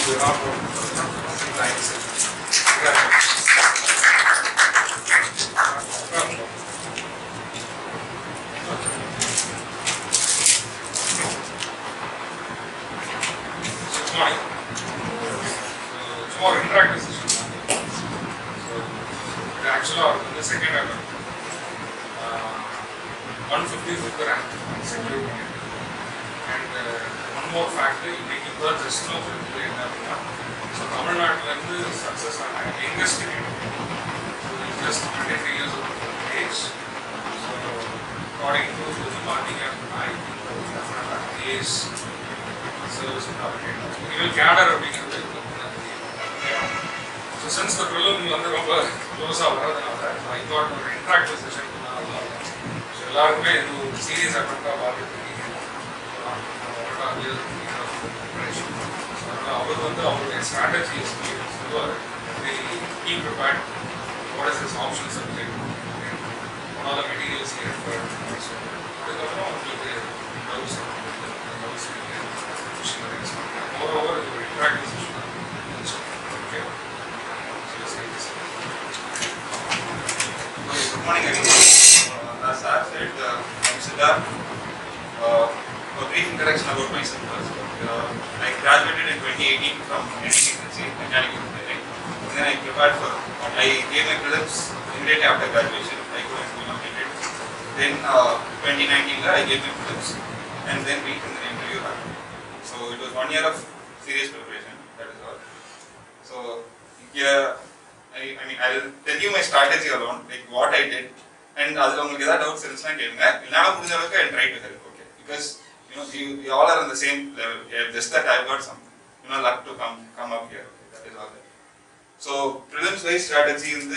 behalf of Thanks. Good morning. Tomorrow interactive session. So, it actually in the second attempt. Uh, 150 is the rank. Second unit. And uh, one more factor, இன்னைக்கு தான் just no என்ன அப்படின்னா so தமிழ்நாட்டிலேருந்து success ஆன youngest just twenty three years age so according to இது பார்த்தீங்க அப்படின்னா I think age service இவன் கேடர் அப்படிங்கிறது ஸோ சென்ஸ் த ப்ரிலம் வந்து ரொம்ப க்ளோஸாக வர்றதுனால ஐ தாட் ஒரு இன்ட்ராக்டிவ் செஷன் ஸோ எல்லாருக்குமே இது ஒரு சீரியஸ் அட்டம்ப்டாக பார்த்துட்டு இருக்கீங்க அவர் வந்து அவருடைய ஸ்ட்ராட்டஜி சொல்லுவார் key prepared what is is option subject one of the materials அதுக்கப்புறம் உங்களுக்கு blouse blouse machineries moreover இது ஒரு interactive session okay Good morning, everyone. Uh, As Sir said, uh, I'm Siddharth. Uh, a brief introduction about myself first. Uh, I graduated in 2018 from NTC, Mechanical Engineering. And then I prepared for, I gave my prelims immediately after graduation. I couldn't be nominated. Then uh, 2019, I gave my prelims. And then we in the interview happened. So it was one year of serious preparation. That is all. So yeah, I, I mean, I'll tell you my strategy alone, like what I did. And அதில் உங்களுக்கு ஏதாவது doubts இருந்துச்சுன்னா கேளுங்க என்னால் முடிஞ்ச அளவுக்கு I try to help okay because you know you you all are on the same level just that I got some you know luck to come come up here okay that is all that so prelims wise strategy வந்து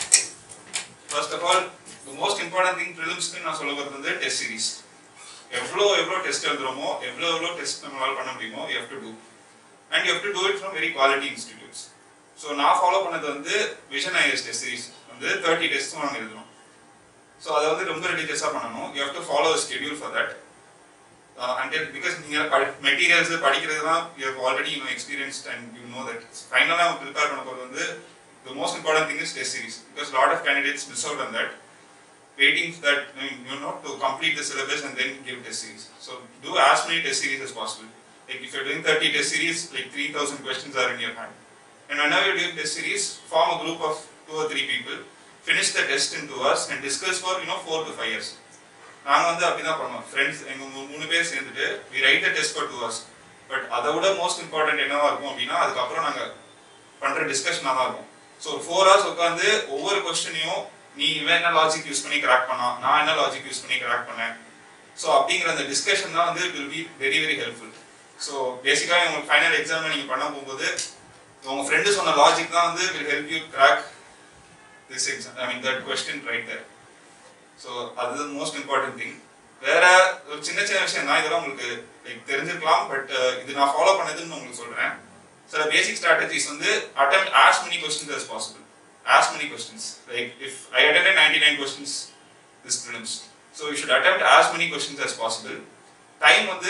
first of all the most important thing ப்ரிலிம்ஸ்க்கு நான் சொல்ல போகிறது வந்து test series எவ்வளோ எவ்வளோ test எழுதுறோமோ எவ்வளோ எவ்வளோ டெஸ்ட் நம்மளால பண்ண முடியுமோ you have to do and you have to do it from very quality institutes so நான் ஃபாலோ பண்ணது வந்து விஷன் ஐஎஸ் டெஸ்ட் சீரிஸ் வந்து தேர்ட்டி டெஸ்ட்டும் நாங்கள் எழுதணும் ஸோ அதை வந்து ரொம்ப ரிலீஜியஸாக பண்ணணும் you have to follow schedule for that until because நீங்கள் படி மெட்டீரியல்ஸ் படிக்கிறது தான் you have already you experienced and you know that ஃபைனலாக ப்ரிப்பேர் பண்ண போகிறது வந்து the most important thing is test series because lot of candidates miss out on that waiting for that I mean, you know to complete the syllabus and then give test series. So do as many test series as possible. Like if you're doing 30 test series, like 3,000 questions are in your hand. And whenever you're doing test series, form a group of two or three people, finish the test in two hours and discuss for you know four to five years. நாங்கள் வந்து அப்படி தான் பண்ணுவோம் friends எங்கள் மூணு பேர் சேர்ந்துட்டு we write the test for two hours but அதை விட மோஸ்ட் இம்பார்ட்டன்ட் என்னவா இருக்கும் அப்படின்னா அதுக்கப்புறம் நாங்கள் பண்ணுற டிஸ்கஷனாக தான் இருக்கும் ஸோ ஃபோர் ஹவர்ஸ் உட்காந்து ஒவ்வொரு கொஸ்டினையும் நீ இவன் என்ன லாஜிக் யூஸ் பண்ணி கிராக் பண்ணா நான் என்ன லாஜிக் யூஸ் பண்ணி கிராக் பண்ணேன் ஸோ அப்படிங்கிற அந்த டிஸ்கஷன் தான் வந்து will be very very helpful so பேசிக்காக உங்களுக்கு ஃபைனல் எக்ஸாமில் நீங்கள் பண்ண போகும்போது உங்கள் ஃப்ரெண்டு சொன்ன லாஜிக் தான் வந்து will help you crack this exam I mean that question right there so அது மோஸ்ட் இம்பார்ட்டன்ட் திங் வேற ஒரு சின்ன சின்ன விஷயம் தான் இதெல்லாம் உங்களுக்கு லைக் தெரிஞ்சிருக்கலாம் பட் இது நான் ஃபாலோ பண்ணதுன்னு உங்களுக்கு சொல்கிறேன் சில பேசிக் ஸ்ட்ராட்டஜிஸ் வந்து attempt as many questions as possible as many questions. Like if I attended 99 questions this prelims, so you should attempt as many questions as possible. Time வந்து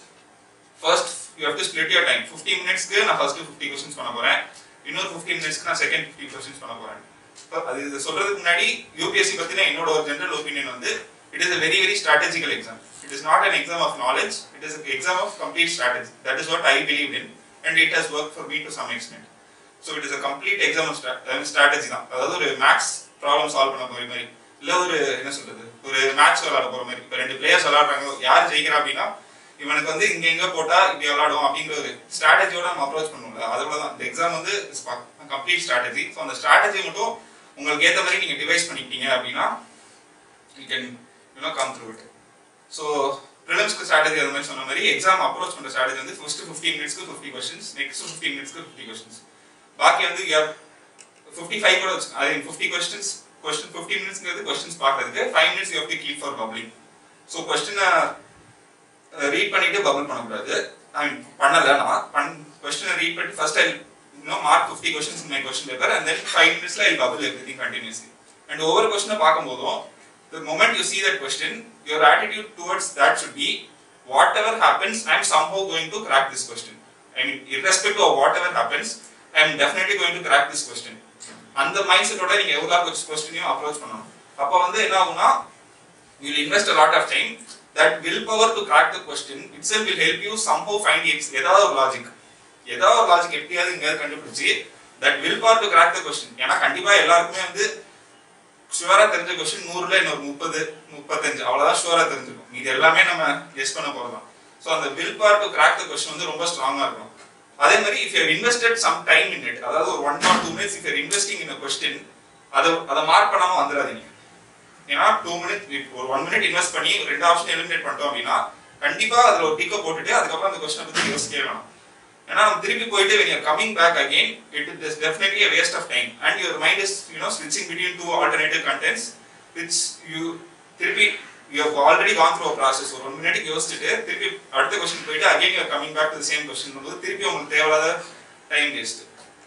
first you have to split your time. 15 minutesக்கு நான் first 50 questions பண்ண போறேன் இன்னொரு 15 minutesக்கு நான் second 50 questions பண்ண போறேன் So, அது இது சொல்றதுக்கு முன்னாடி யூபிஎஸ்சி பத்தின என்னோட ஒரு ஜெனரல் ஒப்பீனியன் வந்து it is a very very strategical exam. It is not an exam of knowledge. It is an exam of complete strategy. That is what I believed in, and it has worked for me to some extent. So it is a complete exam strategy தான் அதாவது ஒரு maths problem solve பண்ண போகிற மாதிரி இல்லை ஒரு என்ன சொல்றது ஒரு மேட்ச் விளாட போகிற மாதிரி இப்போ ரெண்டு பிளேயர்ஸ் விளாடுறாங்க யார் ஜெயிக்கிறா அப்படின்னா இவனுக்கு வந்து இங்க எங்க போட்டா இப்படி விளாடுவோம் அப்படிங்கிற ஒரு ஸ்ட்ராட்டஜியோட நம்ம அப்ரோச் பண்ணுவோம்ல அதோட தான் இந்த எக்ஸாம் வந்து கம்ப்ளீட் ஸ்ட்ராட்டஜி ஸோ அந்த ஸ்ட்ராட்டஜி மட்டும் உங்களுக்கு ஏற்ற மாதிரி நீங்க டிவைஸ் பண்ணிக்கிட்டீங்க அப்படின்னா you can you know come through it so ப்ரிலிம்ஸ்க்கு ஸ்ட்ராட்டஜி அது மாதிரி சொன்ன மாதிரி எக்ஸாம் அப்ரோச் பண்ணுற ஸ்ட்ராட்டஜி வந்து ஃபர்ஸ்ட் ஃபிஃப்டீன் மினிட்ஸ்க்கு ஃபிஃப்டி கொஸ்டின்ஸ் நெக்ஸ்ட் ஃபிஃப்டீன் மினிட்ஸ்க்கு ஃபிஃப்டி கொஸ்டின்ஸ் பாக்கி வந்து ஃபிஃப்டி ஃபைவ் கூட வச்சு I fifty questions question fifty மினிட்ஸ்ங்கிறது கொஸ்டின்ஸ் பார்க்கறதுக்கு five minutes you have to keep for bubbling so கொஸ்டினை ரீட் பண்ணிட்டு பபிள் பண்ணக்கூடாது ஐ மீன் பண்ணல நான் பண் கொஸ்டினை ரீட் பண்ணிட்டு ஃபர்ஸ்ட் ஐ இன்னும் mark fifty questions my question paper and then five மினிட்ஸ்ல I bubble everything continuously அண்ட் ஒவ்வொரு கொஸ்டினை பார்க்கும்போதும் the moment you see that question, your attitude towards that should be whatever happens, I'm somehow going to crack this question. I mean irrespective of whatever happens I am definitely going to crack this question அந்த mind செட்டோட நீங்க எவ்வளோ கொஸ்டினையும் approach பண்ணணும் அப்போ வந்து என்ன ஆகும்னா you will invest a lot of time that willpower to crack the question itself will help you somehow find it ஏதாவது ஒரு லாஜிக் ஏதாவது ஒரு லாஜிக் எப்படியாவது இங்க கண்டுபிடிச்சு that willpower to crack the question ஏன்னா கண்டிப்பா எல்லாருக்குமே வந்து ஷுவரா தெரிஞ்ச கொஸ்டின் நூறுல இன்னொரு முப்பது முப்பத்தஞ்சு அவ்வளவுதான் ஷுவரா தெரிஞ்சிருக்கும் இது எல்லாமே நம்ம கெஸ் பண்ண போறோம் ஸோ அந்த willpower to crack the question வந்து ரொம்ப ஸ்ட்ராங்கா இருக்கும் அதே மாதிரி if you invested some time in it அதாவது ஒரு one or two minutes if you're investing in question அதை அதை மார்க் பண்ணாம வந்துடாதீங்க ஏன்னா டூ மினிட் ஒரு ஒன் மினிட் இன்வெஸ்ட் பண்ணி ரெண்டு ஆப்ஷன் எலிமினேட் பண்ணிட்டோம் அப்படின்னா கண்டிப்பா அதுல ஒரு டிக்கை போட்டுட்டு அதுக்கப்புறம் அந்த கொஸ்டினை பத்தி யோசிக்கவே வேணாம் ஏன்னா நம்ம திருப்பி போயிட்டு when you're coming back again it is definitely a waste of time and your mind is you know switching between two alternative contents which you திருப்பி you have already gone through a process ஒரு one minute யோசிச்சுட்டு திருப்பி அடுத்த question போயிட்டு again you are coming back to the same question போது திருப்பி உங்களுக்கு தேவையில்லாத டைம் வேஸ்ட்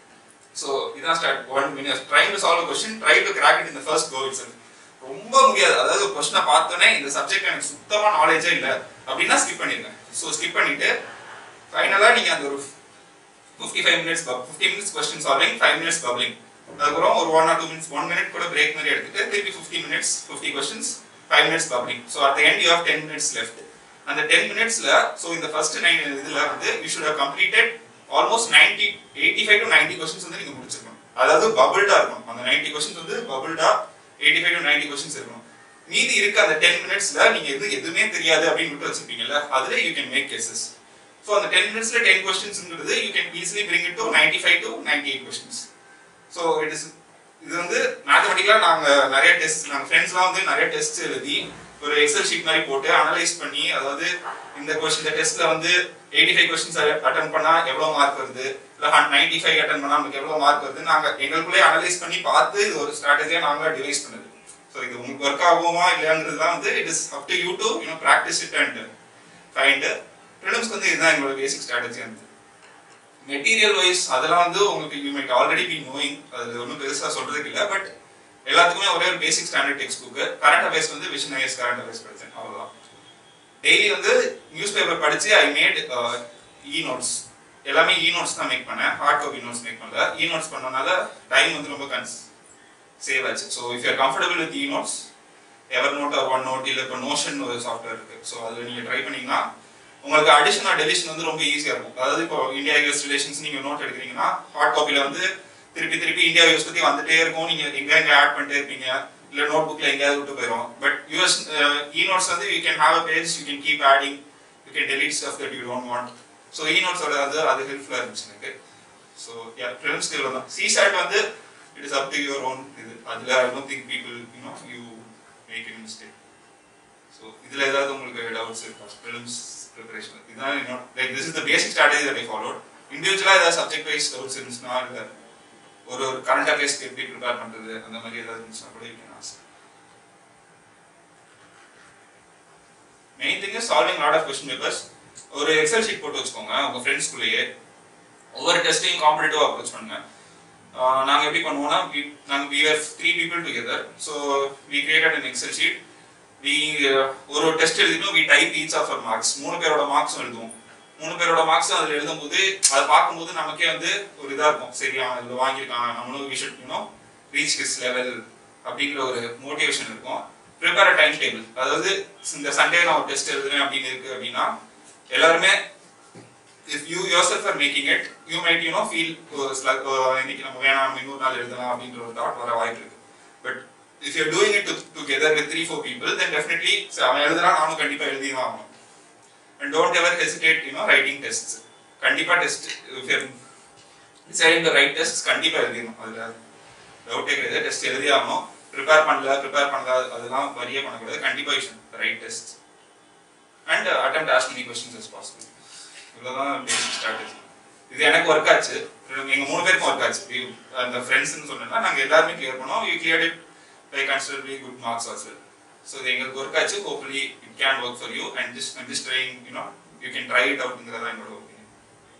ஸோ இதான் start one minute trying to solve question try to crack it இந்த ஃபர்ஸ்ட் கோ இட்ஸ் ரொம்ப முடியாது அதாவது கொஸ்டினை பார்த்தோன்னே இந்த சப்ஜெக்ட் எனக்கு சுத்தமா நாலேஜே இல்லை அப்படின்னா ஸ்கிப் பண்ணிருங்க ஸோ ஸ்கிப் பண்ணிட்டு ஃபைனலாக நீங்கள் அந்த ஒரு fifty five minutes fifty minutes question solving five minutes bubbling அதுக்கப்புறம் ஒரு one or two minutes one minute கூட பிரேக் மாதிரி எடுத்துட்டு திருப்பி fifty minutes fifty questions five minutes bubbling so at end you have ten minutes left அந்த ten மினிட்ஸ்ல so இந்த first nine இதில் வந்து you should have completed almost ninety eighty five to ninety questions வந்து நீங்கள் முடிச்சிருக்கணும் அதாவது பபிள்டா இருக்கும் அந்த நைன்டி கொஸ்டின்ஸ் வந்து பபிள்டா eighty five to ninety questions இருக்கணும் மீதி இருக்க அந்த டென் மினிட்ஸ்ல நீங்க எது எதுவுமே தெரியாது அப்படின்னு விட்டு வச்சிருப்பீங்கல்ல அதுல you can make guesses so அந்த டென் மினிட்ஸ்ல டென் கொஸ்டின்ஸ்ங்கிறது you can easily bring it to ninety five to ninety eight questions so it is இது வந்து மேத்தமெட்டிக்கலாக நாங்கள் நிறைய டெஸ்ட் நாங்கள் ஃப்ரெண்ட்ஸ்லாம் வந்து நிறைய டெஸ்ட் எழுதி ஒரு எக்ஸல் ஷீட் மாதிரி போட்டு அனலைஸ் பண்ணி அதாவது இந்த கொஸ்டின் இந்த டெஸ்ட்ல வந்து எயிட்டி ஃபைவ் கொஸ்டின்ஸ் அட்டன் பண்ணா எவ்வளோ மார்க் வருது இல்லை நைன்டி ஃபைவ் அட்டன் பண்ணா நமக்கு எவ்வளோ மார்க் வருது நாங்கள் எங்களுக்குள்ளே அனலைஸ் பண்ணி பார்த்து இது ஒரு ஸ்ட்ராட்டஜியாக நாங்கள் டிவைஸ் பண்ணது ஸோ இது உங்களுக்கு ஒர்க் ஆகுமா இல்லையாங்கிறதுலாம் வந்து it is up to you to you know practise it and find ப்ரிலிம்ஸ்க்கு வந்து இதுதான் எங்களோட பேசிக் ஸ்ட்ராட்டஜி இருந்தது மெட்டீரியல் வைஸ் அதெல்லாம் வந்து உங்களுக்கு you might already be knowing அது ஒன்றும் பெருசாக சொல்றதுக்கு இல்லை பட் எல்லாத்துக்குமே ஒரே ஒரு basic standard text book current affairs வந்து விஷன் ஐஎஸ் கரண்ட் அஃபேர்ஸ் படித்தேன் அவ்வளோதான் டெய்லி வந்து நியூஸ் பேப்பர் படித்து ஐ மேட் இ நோட்ஸ் எல்லாமே இ நோட்ஸ் தான் மேக் பண்ணேன் ஹார்ட் காப்பி நோட்ஸ் மேக் பண்ணல இ நோட்ஸ் பண்ணனால டைம் வந்து ரொம்ப கன்ஸ் சேவ் ஆச்சு so if you're comfortable with e notes Evernote or OneNote இல்லை இப்போ நோஷன் ஒரு சாஃப்ட்வேர் இருக்கு ஸோ அதில் நீங்கள் ட்ரை பண்ணீங்கன்னா உங்களுக்கு அடிஷன் ஆர் டெலிஷன் வந்து ரொம்ப ஈஸியாக இருக்கும் அதாவது இப்போ இந்தியா யூஎஸ் ரிலேஷன்ஸ் நீங்கள் நோட் எடுக்கிறீங்கன்னா ஹார்ட் காப்பியில் வந்து திருப்பி திருப்பி இந்தியா யூஎஸ் பற்றி வந்துட்டே இருக்கும் நீங்கள் எங்கே எங்கே ஆட் பண்ணிட்டே இருப்பீங்க இல்லை நோட் புக்கில் எங்கேயாவது விட்டு போயிடும் பட் யூஎஸ் இ நோட்ஸ் வந்து you can have a page you can keep adding you can delete stuff that you don't want so e நோட்ஸோட அது அது ஹெல்ப்ஃபுல்லாக இருந்துச்சு எனக்கு ஸோ யா ஃபிலிம்ஸ் இவ்வளோ தான் சிசாட் வந்து it is up to your own இது அதில் I don't think people you know you make in mistake so இதில் ஏதாவது உங்களுக்கு டவுட்ஸ் இருக்கா ஃபிலிம்ஸ் ப்ரிப்பரேஷன் இதுதான் என்னோட like this is the basic strategy that I followed இண்டிவிஜுவலாக ஏதாவது சப்ஜெக்ட் வைஸ் டவுட்ஸ் இருந்துச்சுன்னா இல்லை ஒரு ஒரு கரண்ட் அஃபேர்ஸ்க்கு எப்படி ப்ரிப்பேர் பண்ணுறது அந்த மாதிரி ஏதாவது இருந்துச்சுன்னா கூட you can ask main thing is solving lot of question papers ஒரு எக்ஸல் ஷீட் போட்டு வச்சுக்கோங்க உங்கள் ஃப்ரெண்ட்ஸ்குள்ளேயே ஒவ்வொரு டெஸ்ட்டையும் காம்படிட்டிவ் அப்ரோச் பண்ணுங்க நாங்கள் எப்படி பண்ணுவோம்னா நாங்கள் we are three people together so we created an Excel sheet we ஒரு ஒரு டெஸ்ட் எழுதினோம் we type each of our marks மூணு பேரோட மார்க்ஸும் எழுதுவோம் மூணு பேரோட மார்க்ஸும் அதில் எழுதும்போது அதை பார்க்கும்போது நமக்கே வந்து ஒரு இதாக இருக்கும் சரி அவன் இதில் வாங்கியிருக்கான் நம்மளும் we should you know reach his level அப்படிங்கிற ஒரு மோட்டிவேஷன் இருக்கும் ப்ரிப்பேர் டைம் டேபிள் அதாவது இந்த சண்டே நான் ஒரு டெஸ்ட் எழுதுறேன் அப்படின்னு இருக்கு அப்படின்னா எல்லாருமே if you yourself are making it you might you know feel இன்னைக்கு நம்ம வேணாம் இன்னொரு நாள் எழுதலாம் அப்படின்ற ஒரு தாட் வர வாய்ப்பு இருக்கு but if you're doing it together with three four people then definitely அவன் எழுதுறான் நானும் கண்டிப்பாக எழுதி தான் ஆகணும் and don't ever hesitate you know writing test கண்டிப்பாக test if you're deciding the right test கண்டிப்பாக எழுதிடணும் அதில் டவுட்டே கிடையாது டெஸ்ட் எழுதி ஆகணும் ப்ரிப்பேர் பண்ணல ப்ரிப்பேர் பண்ணல அதெல்லாம் வரியே பண்ணக்கூடாது கண்டிப்பாக you write test and attempt as many questions as possible இவ்வளோதான் பேசிக் ஸ்ட்ராட்டஜி இது எனக்கு ஒர்க் ஆச்சு எங்க மூணு பேருக்கும் ஒர்க் ஆச்சு அந்த ஃப்ரெண்ட்ஸ்னு சொன்னா நாங்க எல்லாருமே கிளியர் பண்ணோம் you clear it by considerably good marks also so இது எங்களுக்கு ஒர்க் ஆச்சு hopefully it can work for you and just and just trying you know you can try it அவுட்ங்கிறதா எங்களோட ஒப்பீனியன்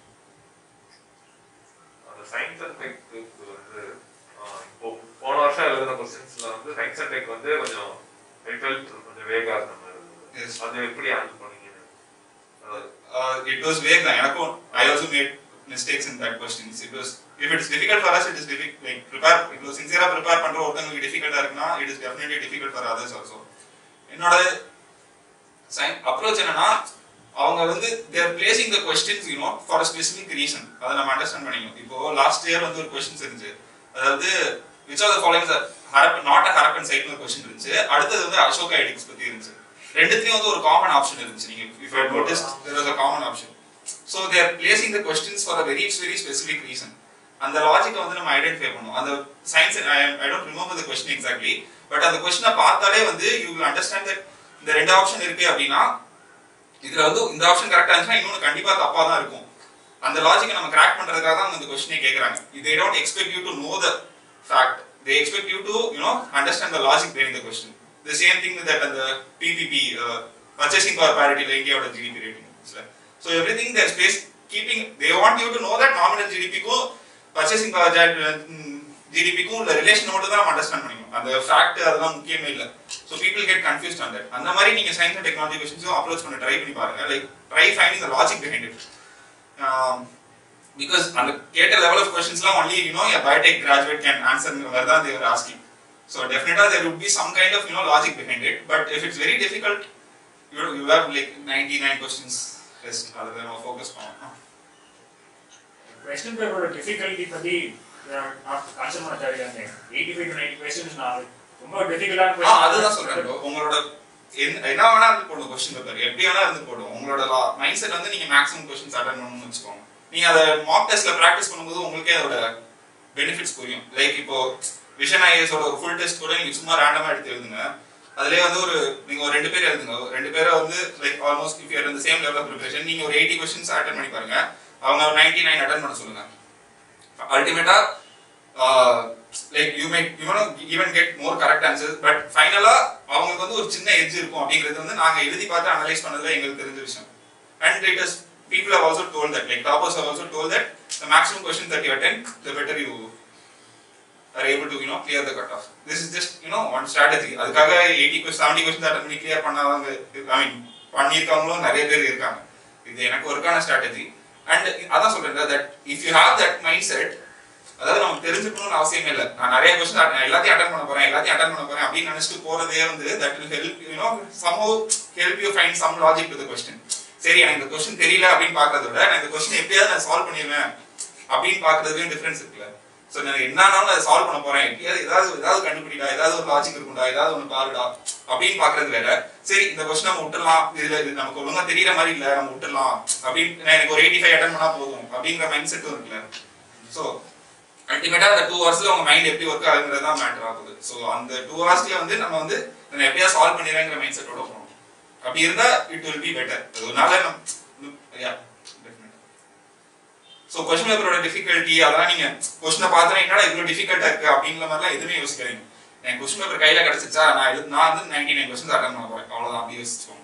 அந்த சயின்ஸ் அண்ட் டெக் வந்து ஆஹ், இப்போ போன வருஷம் எழுதின கொஸ்டின்ஸ்ல வந்து சயின்ஸ் அண்ட் டெக் வந்து கொஞ்சம் I felt கொஞ்சம் வேகா இருந்த மாதிரி இருந்தது Yes. அது எப்படி ஹேண்டில் பண்ணீங்க அதாவது இட் வாஸ் வேக் தான் எனக்கும் I also made mistakes in that questions it was if it's difficult for us it is difficult like prepare இப்போ சின்சியரா ப்ரிப்பேர் பண்ற ஒருத்தங்களுக்கு டிஃபிகல்ட்டா இருக்குன்னா it is definitely difficult for others also என்னோட அப்ரோச் என்னன்னா அவங்க வந்து they're placing the questions you know for specific reason அதை நம்ம அண்டர்ஸ்டாண்ட் பண்ணிக்கணும் இப்போ லாஸ்ட் இயர் வந்து ஒரு கொஸ்டின்ஸ் இருந்துச்சு அதாவது which are the following Harappa not a Harappan சைட்னு ஒரு கொஸ்டின் இருந்துச்சு அடுத்தது வந்து அசோகா ஐடிக்ஸ் பத்தி இருந்துச்சு ரெண்டுத்துலயும் வந்து ஒரு காமன் ஆப்ஷன் இருந்துச்சு நீங்க if I notice there was a common option so they're placing the questions for a very very specific reason அந்த லாஜிக்கை வந்து நம்ம ஐடென்டிஃபை பண்ணுவோம் அந்த science I don't remember the question exactly but அந்த கொஸ்டினை பார்த்தாலே வந்து யூ வில் அண்டர்ஸ்டாண்ட் தட் இந்த ரெண்டு ஆப்ஷன் இருக்கு அப்படின்னா இதுல வந்து இந்த ஆப்ஷன் கரெக்டா இருந்துச்சுன்னா இன்னொன்று கண்டிப்பா தப்பா தான் இருக்கும் அந்த லாஜிக்கை நம்ம கிராக் பண்றதுக்காக தான் இந்த கொஸ்டினே கேக்குறாங்க they don't expect you to know the fact they expect you to you know understand the logic behind the question the same thing that அந்த பிபிபி பர்ச்சேசிங் பவர் பேரிட்டியில் இந்தியாவோட GDP rating so everything there space keeping they want you to know that nominal ஜிடிபிக்கும் purchasing power ஜிடிபிக்கும் உள்ள relation மட்டும் தான் நம்ம understand பண்ணிக்கணும் அந்த ஃபேக்ட் அதெல்லாம் முக்கியமே இல்லை so people get confused on that அந்த மாதிரி நீங்க சயின்ஸ் அண்ட் டெக்னாலஜி கொஸ்டின்ஸும் அப்ரோச் பண்ண ட்ரை பண்ணி பாருங்க like try finding the logic behind it because அந்த கேட்ட லெவல் ஆஃப் கொஸ்டின்ஸ்லாம் only you know a biotech graduate can answer மாதிரி தான் தேவர் ஆஸ்கிங் ஸோ டெஃபினட்டா there would be some kind of you know logic behind it but if it's very difficult you you have like ninety nine questions test அதை நம்ம focus பண்ணணும் question பேப்பரோட difficulty பத்தி answer பண்ண தேவையில்லை eighty five to ninety questions நான் ரொம்ப டிஃபிகல்ட்டான ஆ அதுதான் சொல்றேன் bro. உங்களோட என்ன என்ன வேணா இருந்து போடும் கொஸ்டின் பேப்பர் எப்படி வேணா இருந்து போடும் உங்களோட மைண்ட் செட் வந்து நீங்க மேக்ஸிமம் கொஸ்டின்ஸ் அட்டன் பண்ணணும்னு வச்சுக்கோங்க நீங்க அதை மாக் டெஸ்ட்ல பிராக்டிஸ் பண்ணும்போது உங்களுக்கே அதோட பெனிஃபிட்ஸ் புரியும் லைக் இப்போ விஷன் ஐஎஸோட ஒரு ஃபுல் டெஸ்ட் கூட நீங்க சும்மா ரேண்டமா எடுத்து எழுதுங்க அதுலயே வந்து ஒரு நீங்க ஒரு ரெண்டு பேர் எழுதுங்க ஒரு ரெண்டு பேரை வந்து லைக் ஆல்மோஸ்ட் இஃப் யூர் இந்த சேம் லெவல் ஆஃப் ப்ரிப்பரேஷன் நீங்க ஒரு எயிட்டி கொஸ்டின்ஸ் அட்டன் பண்ணி பாருங்க அவங்க நைன்டி நைன் அட்டன் பண்ண சொல்லுங்க அல்டிமேட்டா like you may you know even get more correct answers but ஃபைனலா அவங்களுக்கு வந்து ஒரு சின்ன எட்ஜ் இருக்கும் அப்படிங்கிறது வந்து நாங்க எழுதி பார்த்து அனலைஸ் பண்ணதுல எங்களுக்கு தெரிஞ்ச விஷயம் and it is people have also told that like toppers have also told that the maximum questions that you attend the better you are able to you know clear the cutoff this is just you know one strategy அதுக்காக 80 question 70 question attend பண்ணி clear பண்ணாதவங்க I மீன் பண்ணியிருக்கவங்களும் நிறைய பேர் இருக்காங்க இது எனக்கு ஒர்க்கான strategy and அதான் சொல்றேன் that if you have that mind set அதாவது நமக்கு தெரிஞ்சுக்கணும்னு அவசியமே இல்லை நான் நிறைய கொஸ்டின் எல்லாத்தையும் அட்டன் பண்ண போறேன் எல்லாத்தையும் அட்டன் பண்ண போறேன் அப்படின்னு நினைச்சிட்டு போறதே வந்து that will help you know somehow help you find some logic to the question சரி எனக்கு இந்த கொஸ்டின் தெரியல அப்படின்னு பாக்குறத விட நான் இந்த கொஸ்டின் எப்படியாவது நான் சால்வ் பண்ணிடுவேன் அப்படின்னு பாக்குறதுலயும் டிஃபரன்ஸ் இருக்குல்ல சோ நான் என்னன்னாலும் அதை சால்வ் பண்ண போறேன் எப்படியாவது ஏதாவது ஏதாவது கண்டுபிடிடா ஏதாவது ஒரு லாஜிக் இருக்கும்டா ஏதாவது ஒன்று பாருடா அப்படின்னு பாக்குறது வேற சரி இந்த கொஸ்டின் நம்ம விட்டுறலாம் இதுல இது நமக்கு ஒழுங்கா தெரியற மாதிரி இல்ல நம்ம விட்டுறலாம் அப்படின்னு நான் எனக்கு ஒரு எயிட்டி ஃபைவ் அட்டன் பண்ணா போதும் அப்படிங்கிற மைண்ட் செட்டும் இருக்குல்ல சோ அல்டிமேட்டா அந்த டூ ஹவர்ஸ்ல உங்க மைண்ட் எப்படி ஒர்க் ஆகுங்கிறது தான் மேட்டர் ஆகுது ஸோ அந்த டூ ஹவர்ஸ்ல வந்து நம்ம வந்து நான் எப்படியா சால்வ் பண்ணிடுறேங்கிற மைண்ட் செட்டோட போகணும் அப்படி இருந்தா இட் வில் பி பெட்டர் அதனால நம்ம யா ஸோ கொஸ்டின் பேப்பரோட டிஃபிகல்ட்டி அதெல்லாம் நீங்க கொஸ்டினை பார்த்தா என்னடா இவ்வளவு டிஃபிகல்ட்டா இருக்கு அப்படிங்கிற மாதிரிலாம் எதுவுமே யோசிக்காதீங்க எனக்கு கொஸ்டின் பேப்பர் கையில கிடைச்சிச்சா நான் எழுது நான் வந்து நைன்டி நைன் கொஸ்டின் அட்டன் பண்ண போறேன் அவ்வளவுதான் அப்படி யோசிச்சுக்கோங்க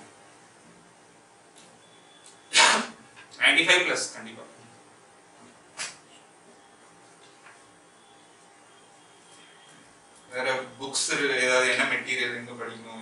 நைன்டி ஃபைவ் பிளஸ் கண்டிப்பா வேற புக்ஸ் ஏதாவது என்ன மெட்டீரியல் எங்க படிக்கணும்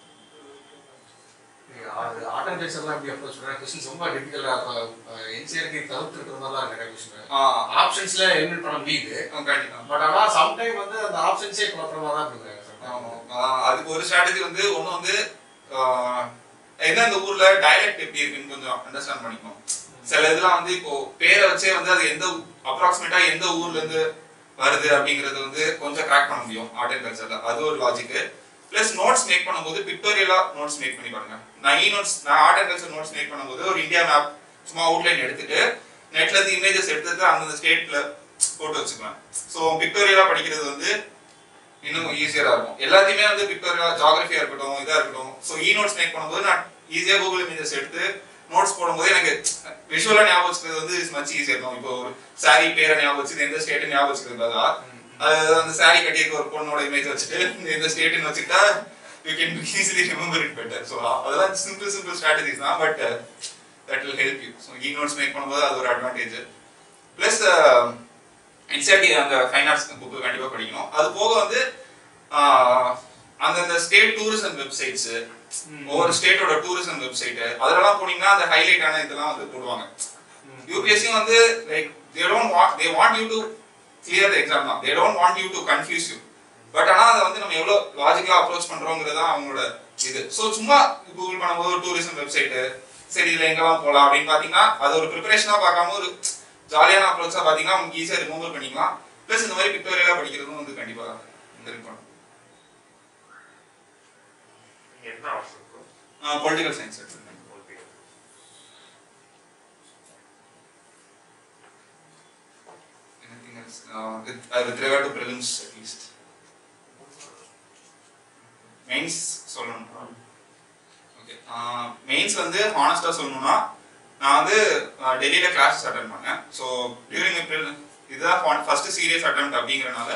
ஆர்ட் அண்ட் கல்ச்சர்லாம் எப்படி அப்ரோச் பண்ணுறாங்க கொஸ்டின்ஸ் ரொம்ப டிஃபிகல்ட்டாக என்சிஆருக்கு தவிர்த்து இருக்கிற மாதிரி தான் நிறைய கொஸ்டின் ஆ ஆப்ஷன்ஸ்ல எலிமினேட் பண்ண முடியுது கண்டிப்பா பட் ஆனால் சம்டைம் வந்து அந்த ஆப்ஷன்ஸே குழப்பமா தான் கொடுக்குறாங்க ஆமா. ஆஹ் அதுக்கு ஒரு ஸ்ட்ராட்டஜி வந்து ஒண்ணு வந்து ஆஹ் என்ன இந்த ஊர்ல டைலக்ட் எப்படி இருக்குன்னு கொஞ்சம் அண்டர்ஸ்டாண்ட் பண்ணிக்கணும் சில இதெல்லாம் வந்து இப்போ பேரை வச்சே வந்து அது எந்த அப்ராக்சிமேட்டா எந்த ஊர்ல இருந்து வருது அப்படிங்கறது வந்து கொஞ்சம் கிராக் பண்ண முடியும் ஆர்ட் அண்ட் கல்ச்சர்ல அது ஒரு லாஜிக் பிளஸ் நோட்ஸ் மேக் பண்ணும்போது பிக்டோரியலா நோட்ஸ் மேக் பண்ணி பாருங்க நான் இ நோட்ஸ் நான் art and culture notes make பண்ணும்போது ஒரு இந்தியா மேப் சும்மா அவுட்லைன் எடுத்துட்டு நெட்ல இருந்து இமேஜஸ் எடுத்துட்டு அந்தந்த ஸ்டேட்ல போட்டு வச்சுக்கலாம் ஸோ பிக்டோரியலா படிக்கிறது வந்து இன்னும் ஈஸியரா இருக்கும் எல்லாத்தையுமே வந்து பிக்டோரியலா ஜாகிரபியா இருக்கட்டும் இதா இருக்கட்டும் ஸோ இ நோட்ஸ் மேக் பண்ணும்போது நான் ஈஸியா கூகுள் இமேஜஸ் எடுத்து நோட்ஸ் போடும்போது எனக்கு விஷுவலா ஞாபகம் வச்சுக்கிறது வந்து மச் ஈஸியா இருக்கும் இப்போ ஒரு சாரி பேரை ஞாபகம் வச்சு எந்த ஸ்டேட் ஞாபகம் வச்சுக்கிறது பதிலா அது அந்த சாரி கட்டியிருக்க ஒரு பொண்ணோட இமேஜ் வச்சுட்டு இந்த எந்த ஸ்டேட்னு வச்சுக்கிட்டா you can easily remember it better so அதெல்லாம் சிம்பிள் சிம்பிள் ஸ்ட்ராட்டஜிஸ் தான் but that will help you so e notes make பண்ணும்போது அது ஒரு அட்வான்டேஜ் ப்ளஸ் என்சிஆர்டி அந்த ஃபைன் ஆர்ட்ஸ் புக்கு கண்டிப்பாக படிக்கணும் அது போக வந்து அந்தந்த ஸ்டேட் டூரிசம் வெப்சைட்ஸ் ஒவ்வொரு ஸ்டேட்டோட டூரிசம் வெப்சைட் அதெல்லாம் போனீங்கன்னா அந்த ஹைலைட் ஆன இதெல்லாம் வந்து போடுவாங்க யூபிஎஸ்சியும் வந்து like they don't want they want you to clear the exam தான் they don't want you to confuse you but ஆனா அதை வந்து நம்ம எவ்வளவு லாஜிக்கலா அப்ரோச் பண்றோங்கிறது தான் அவங்களோட இது ஸோ சும்மா கூகுள் பண்ணும்போது டூரிசம் வெப்சைட் சரி இதுல எங்கெல்லாம் போகலாம் அப்படின்னு பாத்தீங்கன்னா அது ஒரு ப்ரிப்பரேஷனா பார்க்காம ஒரு ஜாலியான அப்ரோச்சா பாத்தீங்கன்னா உங்களுக்கு ஈஸியா ரிமூவல் பண்ணிக்கலாம் ப்ளஸ் இந்த மாதிரி பிக்டோரியலா படிக்கிறதும் வந்து கண்டிப்பா இருக்கும் நீங்க என்ன ஆப்ஷன் பொலிட்டிக்கல் சயின்ஸ் எடுத்துருக்கேன் anything else uh, with, uh, with regard to prelims at least mains சொல்லணும் ஓகே மெயின்ஸ் வந்து ஹானஸ்டா சொல்லணும்னா நான் வந்து அஹ், டெல்லியில கிளாஸஸ் அட்டன் பண்ணேன் ஸோ டியூரிங் ஏப்ரல் இதுதான் ஃபர்ஸ்ட் சீரியஸ் அட்டம் அப்படிங்கறனால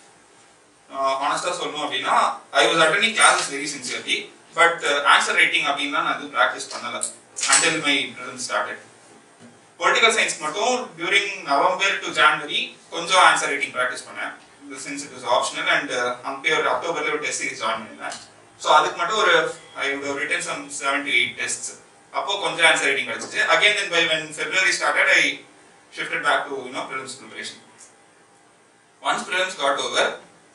ஹானஸ்டா சொல்லணும் அப்படின்னா ஐ வாஸ் அட்டனிங் classes very sincerely but answer writing அப்படின்னு தான் நான் எதுவும் ப்ராக்டிஸ் பண்ணல until my prelim started political science மட்டும் டியூரிங் நவம்பர் டு ஜான்வரி கொஞ்சம் ஆன்சர் ரைட்டிங் ப்ராக்டிஸ் பண்ணேன் since it is optional and அங்கே ஒரு அக்டோபர்ல ஒரு டெஸ்ட் சீரிஸ் ஜாயின் பண்ணிருந்தேன் ஸோ அதுக்கு மட்டும் ஒரு I would written some seven to eight tests அப்போ கொஞ்சம் ஆன்சர் ரைட்டிங் கிடைச்சிச்சு again then by when February started I shifted back to you know prelims preparation once prelims got over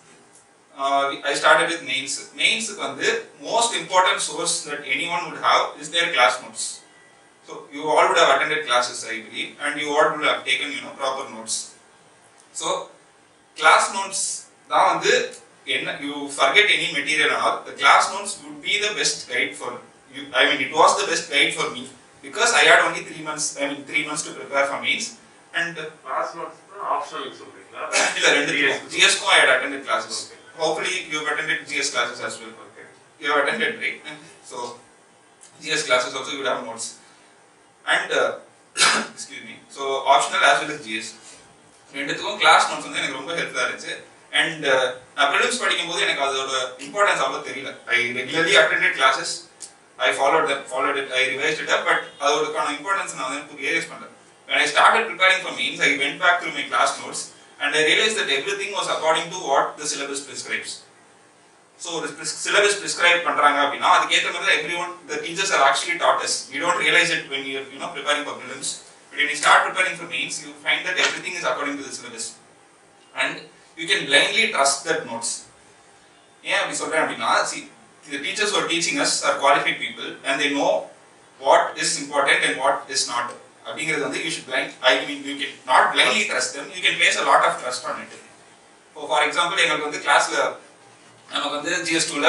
I started with mains மெயின்ஸுக்கு வந்து most important source that any one would have is their class notes So you all would have attended classes, I believe, and you all would have taken, you know, proper notes. So class notes தான் வந்து என்ன you forget any material and all, the class notes would be the best guide for you. I mean, it was the best guide for me because I had only three months, I mean, three months to prepare for mains. And uh, class notes optional சொல்றீங்களா இல்ல ரெண்டு GS. GS-க்கும் I had attended classes. Okay. Hopefully you have attended GS classes as well. Okay you have attended, right? So, GS classes also you would have notes. And, uh, excuse me, so optional as well as GS. ரெண்டுத்துக்கும் class notes வந்து எனக்கு ரொம்ப ஹெல்ப்ஃபுல்லாக இருந்துச்சு and நான் prelims படிக்கும்போது எனக்கு அதோட இம்பார்ட்டன்ஸ் அவ்வளோ தெரியல I regularly attended classes I followed that followed it I revised it but அதோடக்கான இம்பார்ட்டன்ஸ் நான் வந்து ரியலைஸ் பண்ணேன் when I started preparing for means, I went back through my class notes and I realized that everything was according to what the syllabus prescribes. So ஒரு syllabus prescribe பண்றாங்க அப்படின்னா அதுக்கேற்ற மாதிரி தான் every one the teachers are actually taught us you don't realise it when you you know preparing for prelims but when you start preparing for mains you find that everything is according to the syllabus and you can blindly trust that notes ஏன் அப்படி சொல்றேன் அப்படின்னா see the teachers who are teaching us are qualified people and they know what is important and what is not அப்படிங்கிறது வந்து you should blind I mean you can not blindly trust them you can place a lot of trust on it இப்போ for example எங்களுக்கு வந்து கிளாஸ்ல நமக்கு வந்து GS டூல